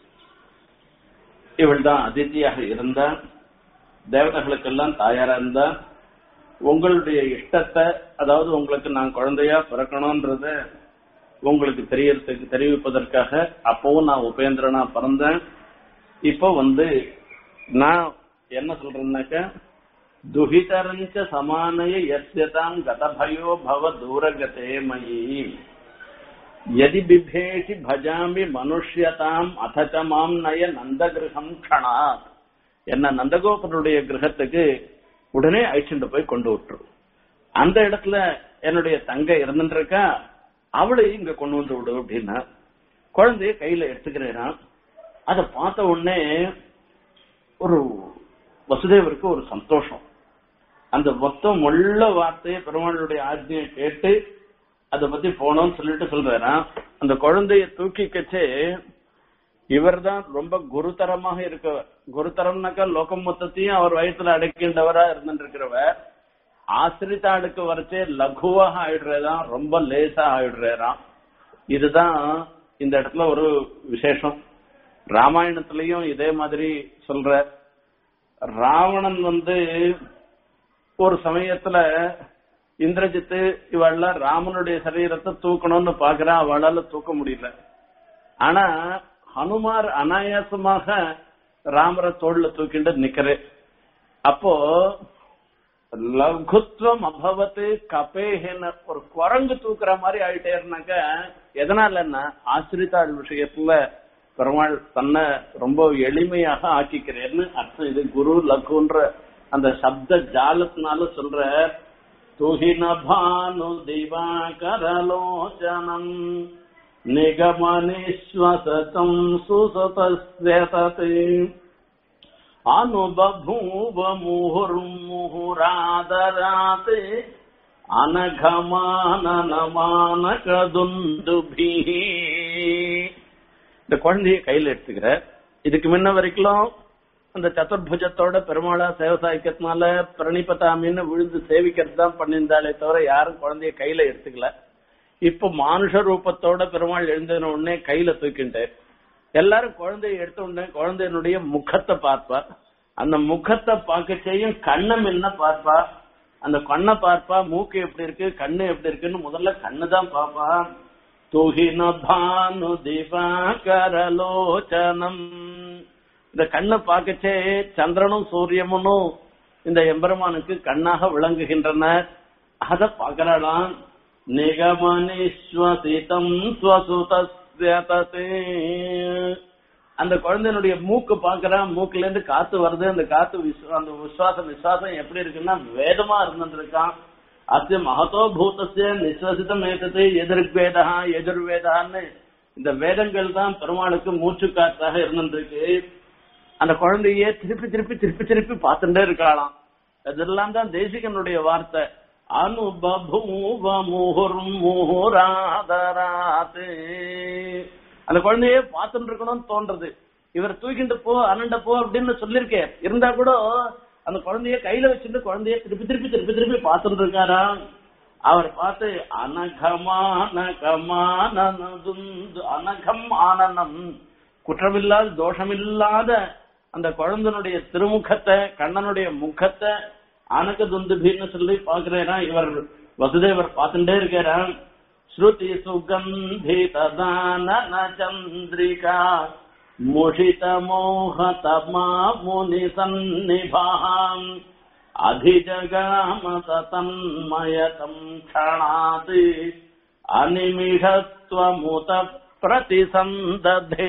இவள் தான் அதித்தியாக இருந்தா தேவதைகளுக்கெல்லாம் தாயாரா இருந்தா உங்களுடைய இஷ்டத்தை அதாவது உங்களுக்கு நான் குழந்தையா பிறக்கணும்ன்றத உங்களுக்கு தெரியறதுக்கு தெரிவிப்பதற்காக அப்பவும் நான் உபேந்திரனா பிறந்தேன் இப்போ வந்து நான் என்ன சொல்றேன்னாக்க துஹிதரஞ்ச சமானய எஸ்யதாம் கதபயோ பவ தூரகதே மயி யதி பிபேஷி பஜாமி மனுஷ்யதாம் அதச்ச மாம் நய நந்தகிரகம் க்ஷணாத் என்ன நந்தகோபனுடைய கிரகத்துக்கு உடனே அழிச்சுட்டு போய் கொண்டு விட்டுரு அந்த இடத்துல என்னுடைய தங்க இருந்துருக்கா அவளையும் இங்க கொண்டு வந்து விடு அப்படின்னா குழந்தைய கையில எடுத்துக்கிறேன் அதை பார்த்த உடனே ஒரு வசுதேவருக்கு ஒரு சந்தோஷம் அந்த மொத்தம் முள்ள வார்த்தையை பெருமாளுடைய ஆஜ்ஞையை கேட்டு அதை பத்தி போனோம்னு சொல்லிட்டு சொல்றாராம் அந்த குழந்தைய தூக்கிக்கச்சே இவர் தான் ரொம்ப குருதரமாக இருக்கவர் குருதரம்னாக்கா லோகம் மொத்தத்தையும் அவர் வயசுல அடைக்கின்றவரா இருந்துட்டு இருக்கிறவர் ஆசிரித்தாளுக்கு வரைச்சே லகுவாக ஆயிடுறதான் ரொம்ப லேசா ஆயிடுறாராம் இதுதான் இந்த இடத்துல ஒரு விசேஷம் ராமாயணத்திலையும் இதே மாதிரி சொல்ற ராவணன் வந்து ஒரு சமயத்துல இந்திரஜித்து இவள்லாம் ராமனுடைய சரீரத்தை தூக்கணும்னு பாக்குறான் அவளால தூக்க முடியல ஆனா ஹனுமார் அனாயாசமாக ராமரை தோல்ல தூக்கிட்டு நிக்கிறே அப்போ லகுத்துவம் அபவத்து கபேஹன ஒரு குரங்கு தூக்குற மாதிரி ஆயிட்டேருனாக்க எதனாலன்னா ஆசிரித்தாள் விஷயத்துல பெருமாள் தன்னை ரொம்ப எளிமையாக ஆக்கிக்கிறேன்னு அர்த்தம் இது குரு லகுன்ற அந்த சப்த ஜாலத்தினால சொல்ற துஹின பானு திவாகரலோச்சனம் நிகமனிஸ்வசதம் சுசதஸ்ய தத் அனுபூவ முहुर्मुहुरादरात् अनघमाननमानकदुन्दुभिः இந்த குழந்தைய கையில எடுத்துக்கிற இதுக்கு முன்ன வரைக்கும் அந்த சதுர்புஜத்தோட பெருமாளா சேவை சாய்க்கிறதுனால பிரணிபதாமின்னு விழுந்து சேவிக்கிறது தான் பண்ணியிருந்தாலே தவிர யாரும் குழந்தைய கையில எடுத்துக்கல இப்ப மானுஷ ரூபத்தோட பெருமாள் எழுந்தின உடனே கையில தூக்கிட்டு எல்லாரும் குழந்தைய எடுத்த உடனே குழந்தையினுடைய முகத்தை பார்ப்பா அந்த முகத்தை பார்க்க செய்யும் கண்ணம் என்ன பார்ப்பா அந்த கண்ணை பார்ப்பா மூக்கு எப்படி இருக்கு கண்ணு எப்படி இருக்குன்னு முதல்ல கண்ணு தான் பாப்பா துகின பானு திவாகரலோச்சனம் இந்த கண்ணை பார்க்கச்சே சந்திரனும் சூரியமனும் இந்த எம்பெருமானுக்கு கண்ணாக விளங்குகின்றன அத பார்க்கறாளாம் நிகமனிஸ்வசிதம் ஸ்வசுதஸ்யததே அந்த குழந்தையினுடைய மூக்கு பாக்குறான் மூக்குல இருந்து காத்து வருது அந்த காத்து விஸ்வ- அந்த விசுவாசம் விசுவாசம் எப்படி இருக்குன்னா வேதமா இருந்திருக்கான் அத்திய மகதோ பூதசிய நிஸ்வசிதம் ஏத்தது எதிர்வேதா எதிர்வேதான்னு இந்த வேதங்கள் தான் பெருமாளுக்கு மூச்சு காத்தாக இருந்திருக்கு அந்த குழந்தையே திருப்பி திருப்பி திருப்பி திருப்பி பார்த்துட்டே இருக்கலாம் அதெல்லாம் தான் தேசிகனுடைய வார்த்தை அனுபூவ முகுர் முகுராதராத்து அந்த குழந்தையே பார்த்துட்டு இருக்கணும்னு தோன்றது இவர் தூக்கிட்டு போ அனண்ட போ அப்படின்னு சொல்லிருக்கேன் இருந்தா கூட அந்த குழந்தைய கையில வச்சுட்டு குழந்தைய திருப்பி திருப்பி திருப்பி திருப்பி பார்த்துட்டு இருக்காரா அவர் பார்த்து அனகமானகமானதுந்து அனகம் ஆனனம் குற்றமில்லாத தோஷமில்லாத அந்த குழந்தனுடைய திருமுகத்தை கண்ணனுடைய முகத்தை அனக துந்துபின்னு சொல்லி பாக்குறேனா இவர் வசுதேவர் பார்த்துட்டே இருக்கிறான் ஸ்ருதி சுகந்திதான சந்திரிகா முஷித மோகதமா முனி சந்நிபாம் அதிஜகாம தன்மயதம் க்ஷணாத் அனிமிஷத்வமுத பிரதிசந்ததே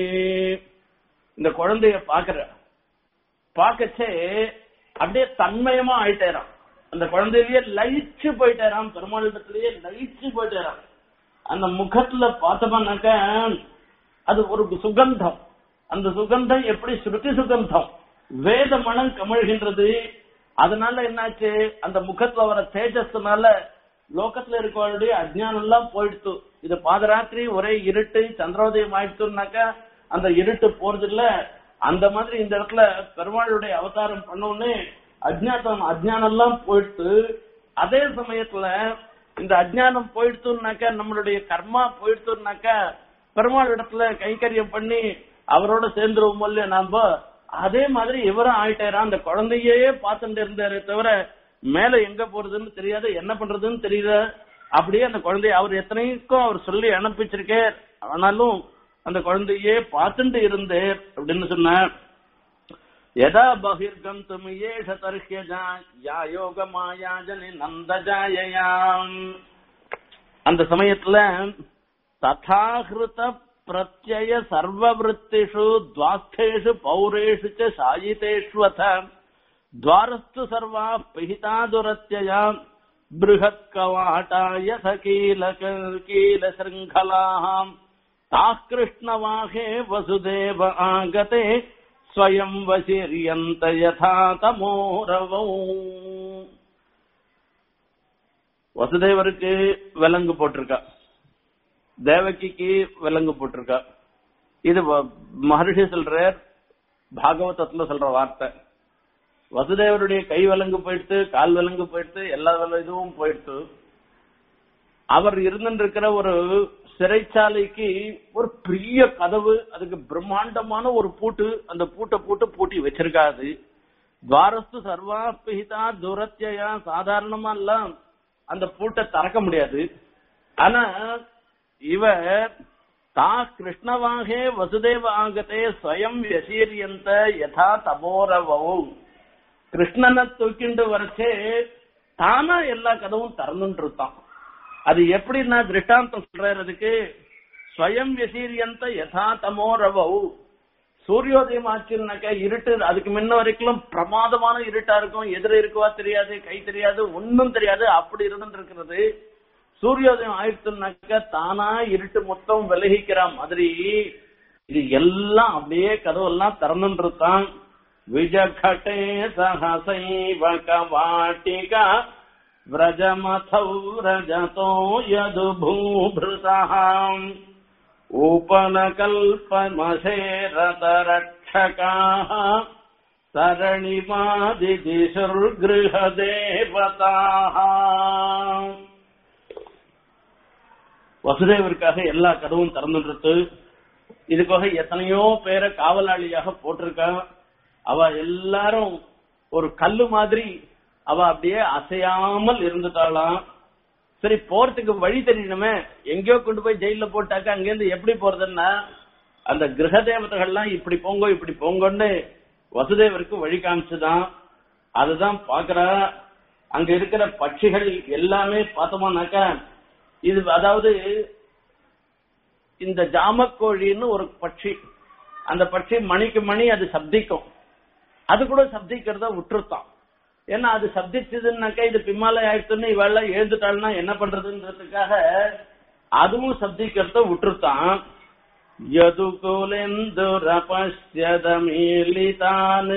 இந்த குழந்தைய பாக்குற பாக்கச்சே அப்படியே தன்மயமா ஆயிட்டேராம் அந்த குழந்தையிலேயே லயிச்சு போயிட்டாராம் பெருமாளிடத்திலேயே லயிச்சு போயிட்டாராம் அந்த முகத்துல பார்த்தோம்னாக்க அது ஒரு சுகந்தம் அந்த சுகந்தம் எப்படி ஸ்ருதி சுகந்தம் வேத மனம் கமழ்கின்றது அதனால என்னாச்சு அந்த முகத்துல வர தேஜஸ்னால லோகத்துல இருக்கவருடைய அஜ்ஞானம் எல்லாம் போயிடுத்து இது பாதராத்திரி ஒரே இருட்டு சந்திரோதயம் ஆயிடுச்சுனாக்கா அந்த இருட்டு போறது இல்ல அந்த மாதிரி இந்த இடத்துல பெருமாளுடைய அவதாரம் பண்ணோன்னு அஜ்ஞானம் அஜ்ஞானம் எல்லாம் போயிடுத்து அதே சமயத்துல இந்த அஜ்ஞானம் போயிடுத்துனாக்கா நம்மளுடைய கர்மா போயிடுத்துனாக்கா பெருமாள் இடத்துல கைங்கரியம் பண்ணி அவரோட சேர்ந்துருவோம் இல்லையா நாம அதே மாதிரி இவரும் ஆயிட்டாரா அந்த குழந்தையே பார்த்துட்டு இருந்தாரே தவிர மேல எங்க போறதுன்னு தெரியாது என்ன பண்றதுன்னு தெரியல அப்படியே அந்த குழந்தைய அவர் எத்தனைக்கும் அவர் சொல்லி அனுப்பிச்சிருக்கே ஆனாலும் அந்த குழந்தையே பார்த்துட்டு இருந்தேர் அப்படின்னு சொன்னார் யதா பகிர்கந்தும் ஏஷ தர்ஹ்யஜா யா யோக மாயாஜனி நந்தஜாயாம் அந்த சமயத்துல ததாகிருத பிரத்யய சர்வவருத்திஷு துவாஸ்தேஷு பௌரேஷு ச சாயிதேஷ்வத द्वारस्तु सर्वा पिहिता दुरत्यया बृहत् कवाटाय सकील कील शृङ्खलाः ताः कृष्णवाहे वसुदेव आगते स्वयं वशीर्यन्त यथा तमोरवौ வசுதேவருக்கு விலங்கு போட்டிருக்கா தேவகிக்கு விலங்கு போட்டிருக்கா இது வ- மகர்ஷி சொல்றார் பாகவதத்துல சொல்ற வார்த்தை வசுதேவருடைய கை விலங்கு போயிடுத்து கால் விலங்கு போயிடுத்து எல்லா வில- இதுவும் போயிடுத்து அவர் இருந்திருக்கிற ஒரு சிறைச்சாலைக்கு ஒரு பெரிய கதவு அதுக்கு பிரம்மாண்டமான ஒரு பூட்டு அந்த பூட்டை பூட்டு பூட்டி வச்சிருக்காது துவாரஸ்து சர்வா பிஹிதா துரத்தியா சாதாரணமா எல்லாம் அந்த பூட்டை திறக்க முடியாது ஆனா இவ தா கிருஷ்ணவாகே வசுதேவ ஆகத்தே ஸ்வயம் யசீரியந்த யதா தபோரவௌ கிருஷ்ணனை தூக்கிண்டு வரச்சே தானா எல்லா கதவும் திறந்துட்டு இருக்கான் அது எப்படின்னா திருஷ்டாந்தம் சொல்றாரு அதுக்கு ஸ்வயம் யசீரியந்த யதா தமோரவௌ சூரியோதயம் ஆச்சுன்னாக்கா இருட்டு அதுக்கு முன்ன வரைக்கும் பிரமாதமான இருட்டா இருக்கும் எதிர இருக்குவா தெரியாது கை தெரியாது ஒன்னும் தெரியாது அப்படி இருந்துட்டு இருக்கிறது சூரியோதயம் ஆயிடுச்சுனாக்கா தானா இருட்டு மொத்தம் விலகிக்கிற மாதிரி இது எல்லாம் அப்படியே கதவெல்லாம் திறந்துட்டு இருக்கான் விஜகட்டே சகசைவ கவாட்டிகா व्रजमथौ व्रजतो यदु भूभृतः उपनकल्पमशेरतरक्षकाः சரணிமாதிதிசுர்கிருஹதேவதாः வசுதேவருக்காக எல்லா கதவும் திறந்துட்டு இதுக்காக எத்தனையோ பேரை காவலாளியாக போட்டிருக்கா அவ எல்லாரும் ஒரு கல்லு மாதிரி அவ அப்படியே அசையாமல் இருந்துட்டாளாம் சரி போறதுக்கு வழி தெரியணுமே எங்கேயோ கொண்டு போய் ஜெயில போட்டாக்க அங்கேருந்து எப்படி போறதுன்னா அந்த கிரக தேவதைகள்லாம் இப்படி போங்க இப்படி போங்கன்னு வசுதேவருக்கு வழி காமிச்சுதான் அதுதான் பாக்குறா அங்க இருக்கிற பட்சிகள் எல்லாமே பார்த்தோம்னாக்கா இது அதாவது இந்த ஜாமக்கோழின்னு ஒரு பட்சி அந்த பட்சி மணிக்கு மணி அது சப்திக்கும் அது கூட சப்திக்கிறத விட்டுருத்தான் ஏன்னா அது சப்திச்சதுன்னாக்கா இது பின்னால ஆயிடுச்சுன்னு இவெல்லாம் எழுந்துட்டாள்னா என்ன பண்றதுன்றதுக்காக அதுவும் சப்திக்கிறத விட்டுருத்தான் यदुकुलेन्दुरपश्यदमीलितान्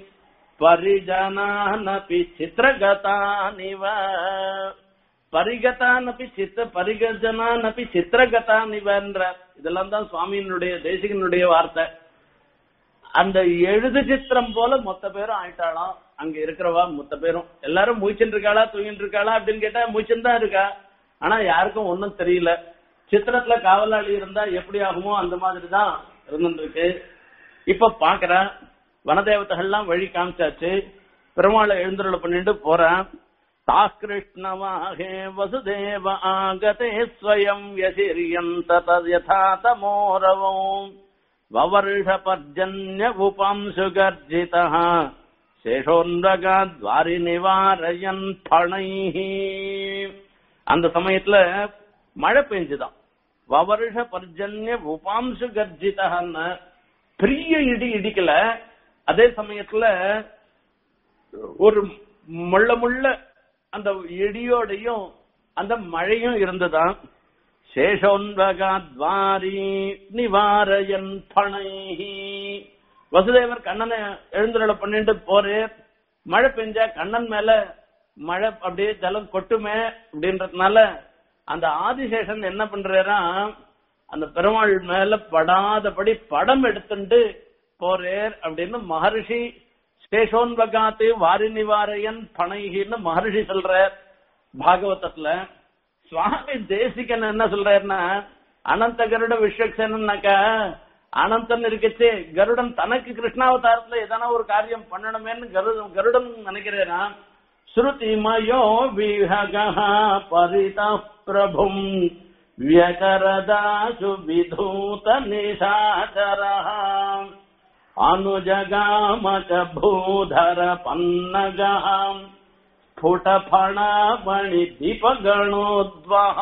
परिजनानपि चित्रगतानिव பரிகதானப்பி சித்த பரிகஜனானப்பி சித்திரகதானிவன்ற இதெல்லாம் தான் சுவாமியினுடைய தேசிகனுடைய வார்த்தை அந்த எழுது சித்திரம் போல மொத்த பேரும் ஆயிட்டாளாம் அங்க இருக்கிறவா மொத்த பேரும் எல்லாரும் மூச்சுட்டு இருக்காளா தூங்கிட்டு இருக்காளா அப்படின்னு கேட்டா மூச்சுன்னு தான் இருக்கா ஆனா யாருக்கும் ஒன்னும் தெரியல சித்திரத்துல காவலாளி இருந்தா எப்படி ஆகுமோ அந்த மாதிரி தான் இருந்துருக்கு இப்ப பாக்குற வனதேவதைகள்லாம் வழி காமிச்சாச்சு பெருமாளை எழுந்துருள பண்ணிட்டு போறேன் தாக்கிருஷ்ணவாகே வசுதேவ ஆகதே ஸ்வயம் யசிரியந்த தத்யதா தமோரவம் வவர்ஷ பர்ஜன்ய உபாம்சு கர்ஜிதः சேஷோன்வகாத்வாரி நிவாரயன் பணைஹி அந்த சமயத்துல மழை பெஞ்சுதான் வவருஷ பர்ஜன்ய உபாம்சு கர்ஜிதன்னு பெரிய இடி இடிக்கல அதே சமயத்துல ஒரு முள்ள முள்ள அந்த இடியோடையும் அந்த மழையும் இருந்ததாம் சேஷோன்வகாத்வாரி நிவாரயன் பணைஹி வசுதேவர் கண்ணனை எழுந்துருள பண்ணிட்டு போறே மழை பெஞ்சா கண்ணன் மேல மழை அப்படியே ஜலம் கொட்டுமே அப்படின்றதுனால அந்த ஆதிசேஷன் என்ன பண்றாரா அந்த பெருமாள் மேல படாதபடி படம் எடுத்துட்டு போறேர் அப்படின்னு மகர்ஷி சேஷோன்வகாத்து வாரி நிவாரையன் பனைகின்னு மகர்ஷி சொல்றார் பாகவதத்துல சுவாமி தேசிகன் என்ன சொல்றாருன்னா அனந்த கருட விஸ்வக்சேனாக்கா அனந்தன் இருக்கச்சு கருடன் தனக்கு கிருஷ்ணாவதாரத்துல எதனா ஒரு காரியம் பண்ணணுமேன்னு கருடன் கருடன் நினைக்கிறேனா ஸ்ருதிமயோ விஹகா பரித பிரபும் व्यकरदासु विधूत निशाचरः अनुजगामक भूधर पन्नगः ஸ்புடபணமணி தீபகணோத்வஹ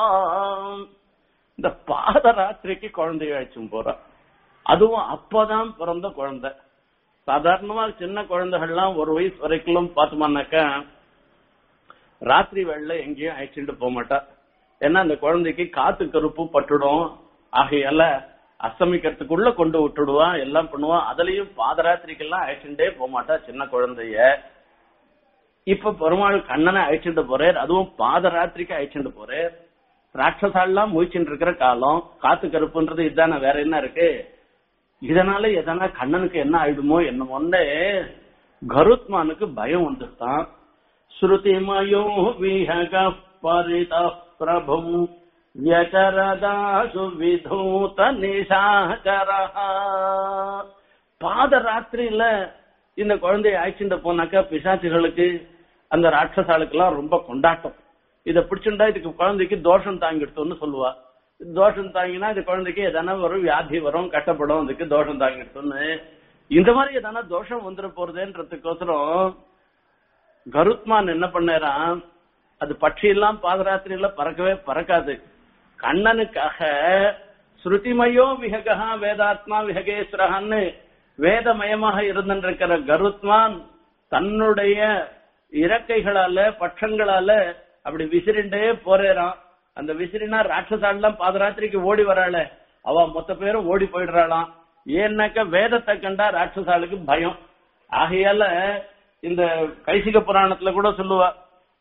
இந்த பாதராத்திரிக்கு குழந்தைய அழைச்சும் போறா அதுவும் அப்பதான் பிறந்த குழந்தை சாதாரணமா சின்ன குழந்தைகள்லாம் ஒரு வயசு வரைக்கும் பார்த்தோம்னாக்கா ராத்திரி வேளையில எங்கேயும் அழைச்சிட்டு போக மாட்டா ஏன்னா அந்த குழந்தைக்கு காத்து கருப்பு பட்டுடும் ஆகையால அஸ்தமிக்கிறதுக்குள்ள கொண்டு விட்டுடுவான் எல்லாம் பண்ணுவான் அதுலயும் பாதராத்திரிக்கெல்லாம் அழைச்சுட்டே போக மாட்டா சின்ன குழந்தைய இப்ப பெருமாள் கண்ணனை அழைச்சிட்டு போறார் அதுவும் பாதராத்திரிக்கு அழைச்சிட்டு போறார் ராட்சசாலாம் முயற்சிட்டு இருக்கிற காலம் காத்து கருப்புன்றது இதுதானே வேற என்ன இருக்கு இதனால எதனா கண்ணனுக்கு என்ன ஆயிடுமோ என்னமோன்னு கருத்மானுக்கு பயம் வந்துட்டான் ஸ்ருதிமயோ விஹக பரித பிரபும் வியகரதாசு விதூத நிசாகரஹ பாதராத்திரியில இந்த குழந்தைய அழைச்சிட்டு போனாக்கா பிசாச்சுகளுக்கு அந்த ராட்சசாளுக்கெல்லாம் ரொம்ப கொண்டாட்டம் இத பிடிச்சுண்டா இதுக்கு குழந்தைக்கு தோஷம் தாங்கிடுத்தோம்னு சொல்லுவா தோஷம் தாங்கினா இது குழந்தைக்கு எதனா வரும் வியாதி வரும் கஷ்டப்படும் அதுக்கு தோஷம் தாங்கிடுத்தோம்னு இந்த மாதிரி எதனா தோஷம் வந்துட போறதேன்றதுக்கோசரம் கருத்மான் என்ன பண்ணாராம் அது பட்சியெல்லாம் பாதராத்திரியில பறக்கவே பறக்காது கண்ணனுக்காக ஸ்ருதிமயோ விஹகா வேதாத்மா விஹகேஸ்வரகான்னு வேதமயமாக இருந்திருக்கிற கருத்மான் தன்னுடைய இறக்கைகளால பட்சங்களால அப்படி விசிறிண்டே போறேறான் அந்த விசிறினா ராட்சசாலாம் பாதராத்திரிக்கு ஓடி வராள அவ மொத்த பேரும் ஓடி போயிடுறாளாம் ஏன்னாக்க வேதத்தை கண்டா ராட்சசாளுக்கு பயம் ஆகையால இந்த கைசிக புராணத்துல கூட சொல்லுவா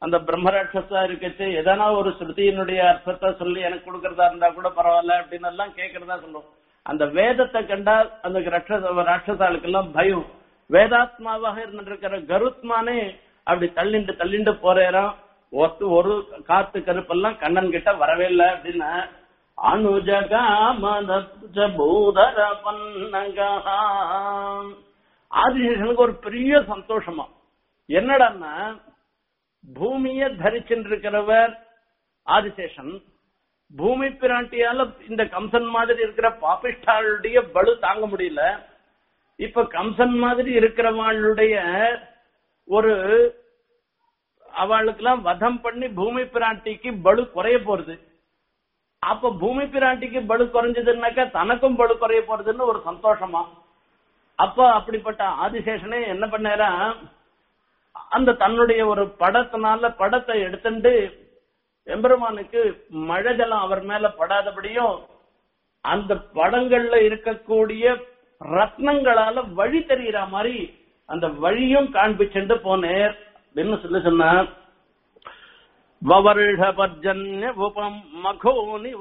அந்த பிரம்மராட்சஸா இருக்கச்சு எதனா ஒரு ஸ்ருதியினுடைய அர்த்தத்தை சொல்லி எனக்கு கொடுக்கறதா இருந்தா கூட பரவாயில்ல அப்படின்னு எல்லாம் கேட்கறதா சொல்லும் அந்த வேதத்தை கண்டா அந்த ராட்சச ராட்சசாளுக்கெல்லாம் பயம் வேதாத்மாவாக இருந்துட்டு இருக்கிற கருத்மானே அப்படி தள்ளிண்டு தள்ளிண்டு போறேறான் ஒத்து ஒரு காத்து கருப்பெல்லாம் கண்ணன் கிட்ட வரவே இல்லை அப்படின்னு அனுஜகாமத பூதர பன்னகா ஆதிசேஷனுக்கு ஒரு பெரிய சந்தோஷமா என்னடான்னா பூமியை தரிச்சுருக்கிறவர் ஆதிசேஷன் பூமி பிராட்டியால இந்த கம்சன் மாதிரி இருக்கிற பாபிஷ்டாளுடைய பலு தாங்க முடியல இப்ப கம்சன் மாதிரி இருக்கிறவாளுடைய ஒரு அவளுக்கெல்லாம் வதம் பண்ணி பூமி பிராட்டிக்கு பலு குறைய போறது அப்ப பூமி பிராட்டிக்கு பலு குறைஞ்சதுன்னாக்கா தனக்கும் பலு குறைய போறதுன்னு ஒரு சந்தோஷமா அப்ப அப்படிப்பட்ட ஆதிசேஷனே என்ன பண்ணாரா அந்த தன்னுடைய ஒரு படத்தினால படத்தை எடுத்துட்டு எம்பெருமானுக்கு மழை ஜலம் அவர் மேல படாதபடியும் அந்த படங்கள்ல இருக்கக்கூடிய ரத்னங்களால வழி தெரிகிற மாதிரி அந்த வழியும் காண்பிச்சுட்டு போனேர் அப்படின்னு சொல்லி சொன்னார் வவருஷ பர்ஜன்ய உபம் மகோனி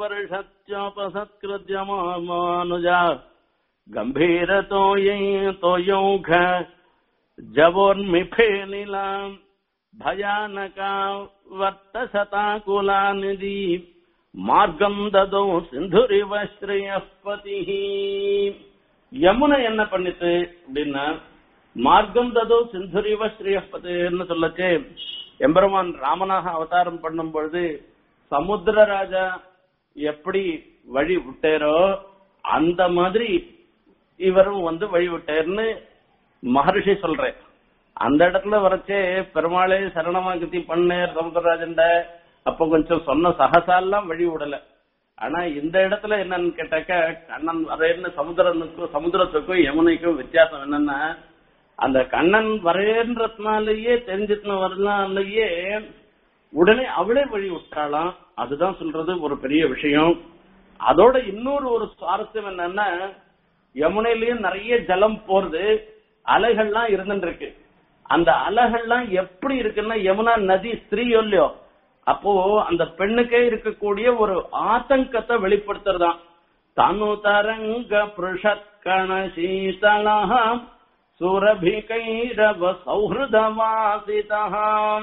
வருஷத்யோபசத்கிருத்யமானுஜா கம்பீர தோயை தோயோக ஜவோர்மிஃபே நிலாம் भयानका वर्तशताकुलानिधि மார்க்கம் ததோ சிந்துரிவ ஸ்ரீயப்பதி யமுனை என்ன பண்ணித்து அப்படின்னா மார்க்கம் ததோ சிந்துரிவ ஸ்ரீயப்பதின்னு சொல்லச்சு எம்பெருமான் ராமனாக அவதாரம் பண்ணும் பொழுது சமுத்திர ராஜா எப்படி வழி விட்டாரோ அந்த மாதிரி இவரும் வந்து வழி விட்டார்னு மகர்ஷி சொல்றேன் அந்த இடத்துல வரச்சே பெருமாளே சரணமாகதி பண்ணேர் சமுத்திரராஜன்ட அப்ப கொஞ்சம் சொன்ன சகசாலாம் வழி விடல ஆனா இந்த இடத்துல என்னன்னு கேட்டாக்க கண்ணன் வரேன்னு சமுத்திரனுக்கும் சமுத்திரத்துக்கும் யமுனைக்கும் வித்தியாசம் என்னன்னா அந்த கண்ணன் வரேன்றதுனாலயே தெரிஞ்சுட்டு வரனாலேயே உடனே அவளே வழி விட்டாளாம் அதுதான் சொல்றது ஒரு பெரிய விஷயம் அதோட இன்னொரு ஒரு சுவாரஸ்யம் என்னன்னா யமுனையிலயும் நிறைய ஜலம் போறது அலைகள்லாம் இருந்துட்டு இருக்கு அந்த அலைகள்லாம் எப்படி இருக்குன்னா யமுனா நதி ஸ்திரீ இல்லையோ அப்போ அந்த பெண்ணுக்கே இருக்கக்கூடிய ஒரு ஆத்தங்கத்தை வெளிப்படுத்துறதாம் தனு தரங்க புருஷத்கண சீதளாம் சுரபிகைரவ சௌஹൃദவாசிதஹாம்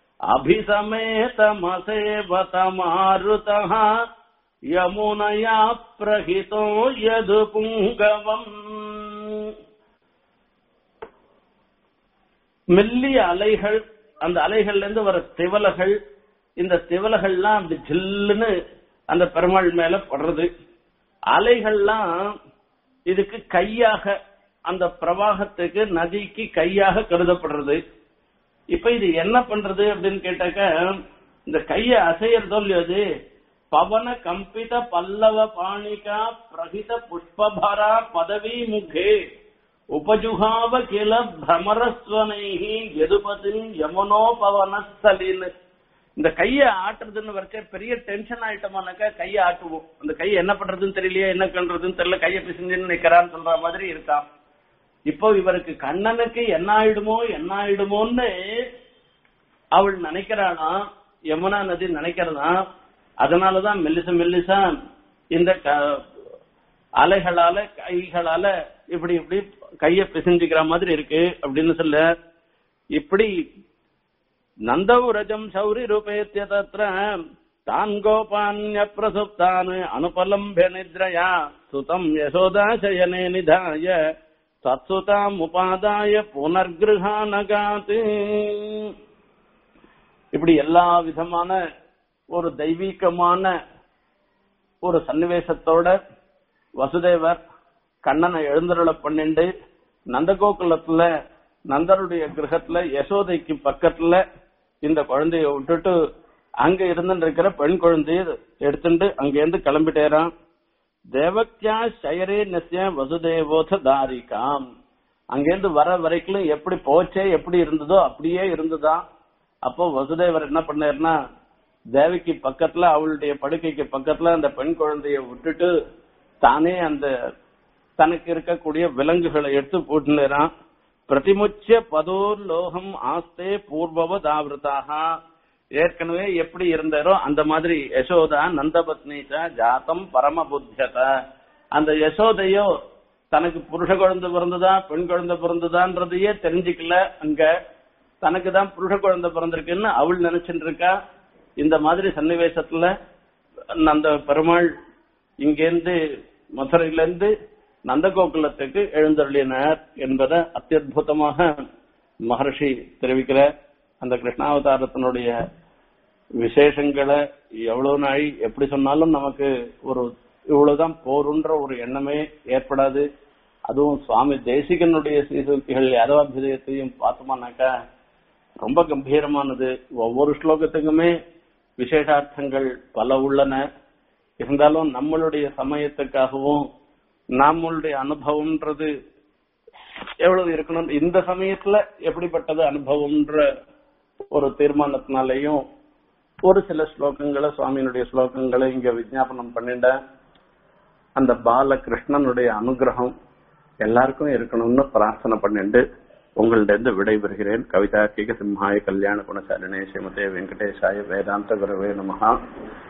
அபிசமேதமசேவத மாருதः யமுனயா பிரகிதோ யது புங்கவம் மெல்லிய அலைகள் அந்த அலைகள்ல இருந்து வர திவலைகள் இந்த திவலைகள்லாம் அப்படி ஜில்லுன்னு அந்த பெருமாள் மேல படுறது அலைகள்லாம் இதுக்கு கையாக அந்த பிரவாகத்துக்கு நதிக்கு கையாக கருதப்படுறது இப்ப இது என்ன பண்றது அப்படின்னு கேட்டாக்க இந்த கைய அசையறதோ இல்லையோ அது பவன கம்பித பல்லவ பாணிகா பிரகித புஷ்பபரா பதவி முகே உபஜுகாவ கில பிரமரஸ்வனைகி எதுபதின் யமுனோ பவனஸ்தலின்னு இந்த கைய ஆட்டுறதுன்னு வரைச்ச பெரிய டென்ஷன் ஆயிட்டோமானாக்கா கைய ஆட்டுவோம் அந்த கைய என்ன பண்றதுன்னு தெரியலையே என்ன பண்றதுன்னு தெரியல கைய பிசிஞ்சுன்னு நிக்கிறான்னு சொல்ற மாதிரி இருக்கான் இப்போ இவருக்கு கண்ணனுக்கு என்ன ஆயிடுமோ என்ன ஆயிடுமோன்னு அவள் நினைக்கிறாளாம் யமுனா நதி நினைக்கிறதா அதனாலதான் மெல்லிச மெல்லிசா இந்த க- அலைகளால கைகளால இப்படி இப்படி கைய பிசைஞ்சுக்கிற மாதிரி இருக்கு அப்படின்னு சொல்ல இப்படி நந்தவுரஜம் சௌரி ரூபேத்திய தத்ர தான் கோபான்ய பிரசுப்தான் அனுபலம்பிய நித்ரயா சுதம் யசோதா சயனே நிதாய தத்சுதாம் உபாதாய புனர்கிருஹானகாத் இப்படி எல்லா விதமான ஒரு தெய்வீகமான ஒரு சன்னிவேசத்தோட வசுதேவர் கண்ணனை எழுந்தருள பண்ணிண்டு நந்தகோகுலத்துல நந்தருடைய கிரகத்துல யசோதைக்கு பக்கத்துல இந்த குழந்தைய விட்டுட்டு அங்க இருந்துட்டு இருக்கிற பெண் குழந்தைய எடுத்துட்டு அங்கேருந்து கிளம்பிட்டேறான் தேவக்யா சயரே நசிய வசுதேவோத தாரிகாம் அங்கேருந்து வர வரைக்கும் எப்படி போச்சே எப்படி இருந்ததோ அப்படியே இருந்ததா அப்போ வசுதேவர் என்ன பண்ணாருன்னா தேவிக்கு பக்கத்துல அவளுடைய படுக்கைக்கு பக்கத்துல அந்த பெண் குழந்தைய விட்டுட்டு தானே அந்த தனக்கு இருக்கக்கூடிய விலங்குகளை எடுத்து போட்டுறான் பிரதிமுச்சிய பதோர் லோகம் ஆஸ்தே பூர்வவதாவிரதாக ஏற்கனவே எப்படி இருந்தாரோ அந்த மாதிரி யசோதா நந்தபத்னிச்ச ஜாத்தம் பரம புத்தியத அந்த யசோதையோ தனக்கு புருஷ குழந்தை பிறந்ததா பெண் குழந்தை பிறந்ததான்றதையே தெரிஞ்சுக்கல அங்க தனக்கு தான் புருஷ குழந்தை பிறந்திருக்குன்னு அவள் நினைச்சிட்டு இருக்கா இந்த மாதிரி சன்னிவேசத்துல அந்த பெருமாள் இங்கேருந்து மதுரையில இருந்து நந்தகோகுலத்துக்கு எழுந்தருளினார் என்பதை அத்தியுதமாக மகர்ஷி தெரிவிக்கிறார் அந்த கிருஷ்ணாவதாரத்தினுடைய விசேஷங்களை எவ்வளவு நாள் எப்படி சொன்னாலும் நமக்கு ஒரு இவ்வளவுதான் போருன்ற ஒரு எண்ணமே ஏற்படாது அதுவும் சுவாமி தேசிகனுடைய சீசுக்திகள் யாதவாபிதயத்தையும் பார்த்தோம்னாக்கா ரொம்ப கம்பீரமானது ஒவ்வொரு ஸ்லோகத்துக்குமே விசேஷார்த்தங்கள் பல உள்ளன இருந்தாலும் நம்மளுடைய சமயத்துக்காகவும் நம்மளுடைய அனுபவம்ன்றது எவ்வளவு இருக்கணும் இந்த சமயத்துல எப்படிப்பட்டது அனுபவம்ன்ற ஒரு தீர்மானத்தினாலையும் ஒரு சில ஸ்லோகங்களை சுவாமியினுடைய ஸ்லோகங்களை இங்க விஜாபனம் பண்ணிட்ட அந்த பாலகிருஷ்ணனுடைய அனுகிரகம் எல்லாருக்கும் இருக்கணும்னு பிரார்த்தனை பண்ணிட்டு உங்கள்ட்ட இருந்து விடைபெறுகிறேன் கவிதார்க்கிக சிம்ஹாய கல்யாண குணசாலினே ஸ்ரீமதே வெங்கடேஷாய வேதாந்த குரவே நமஹா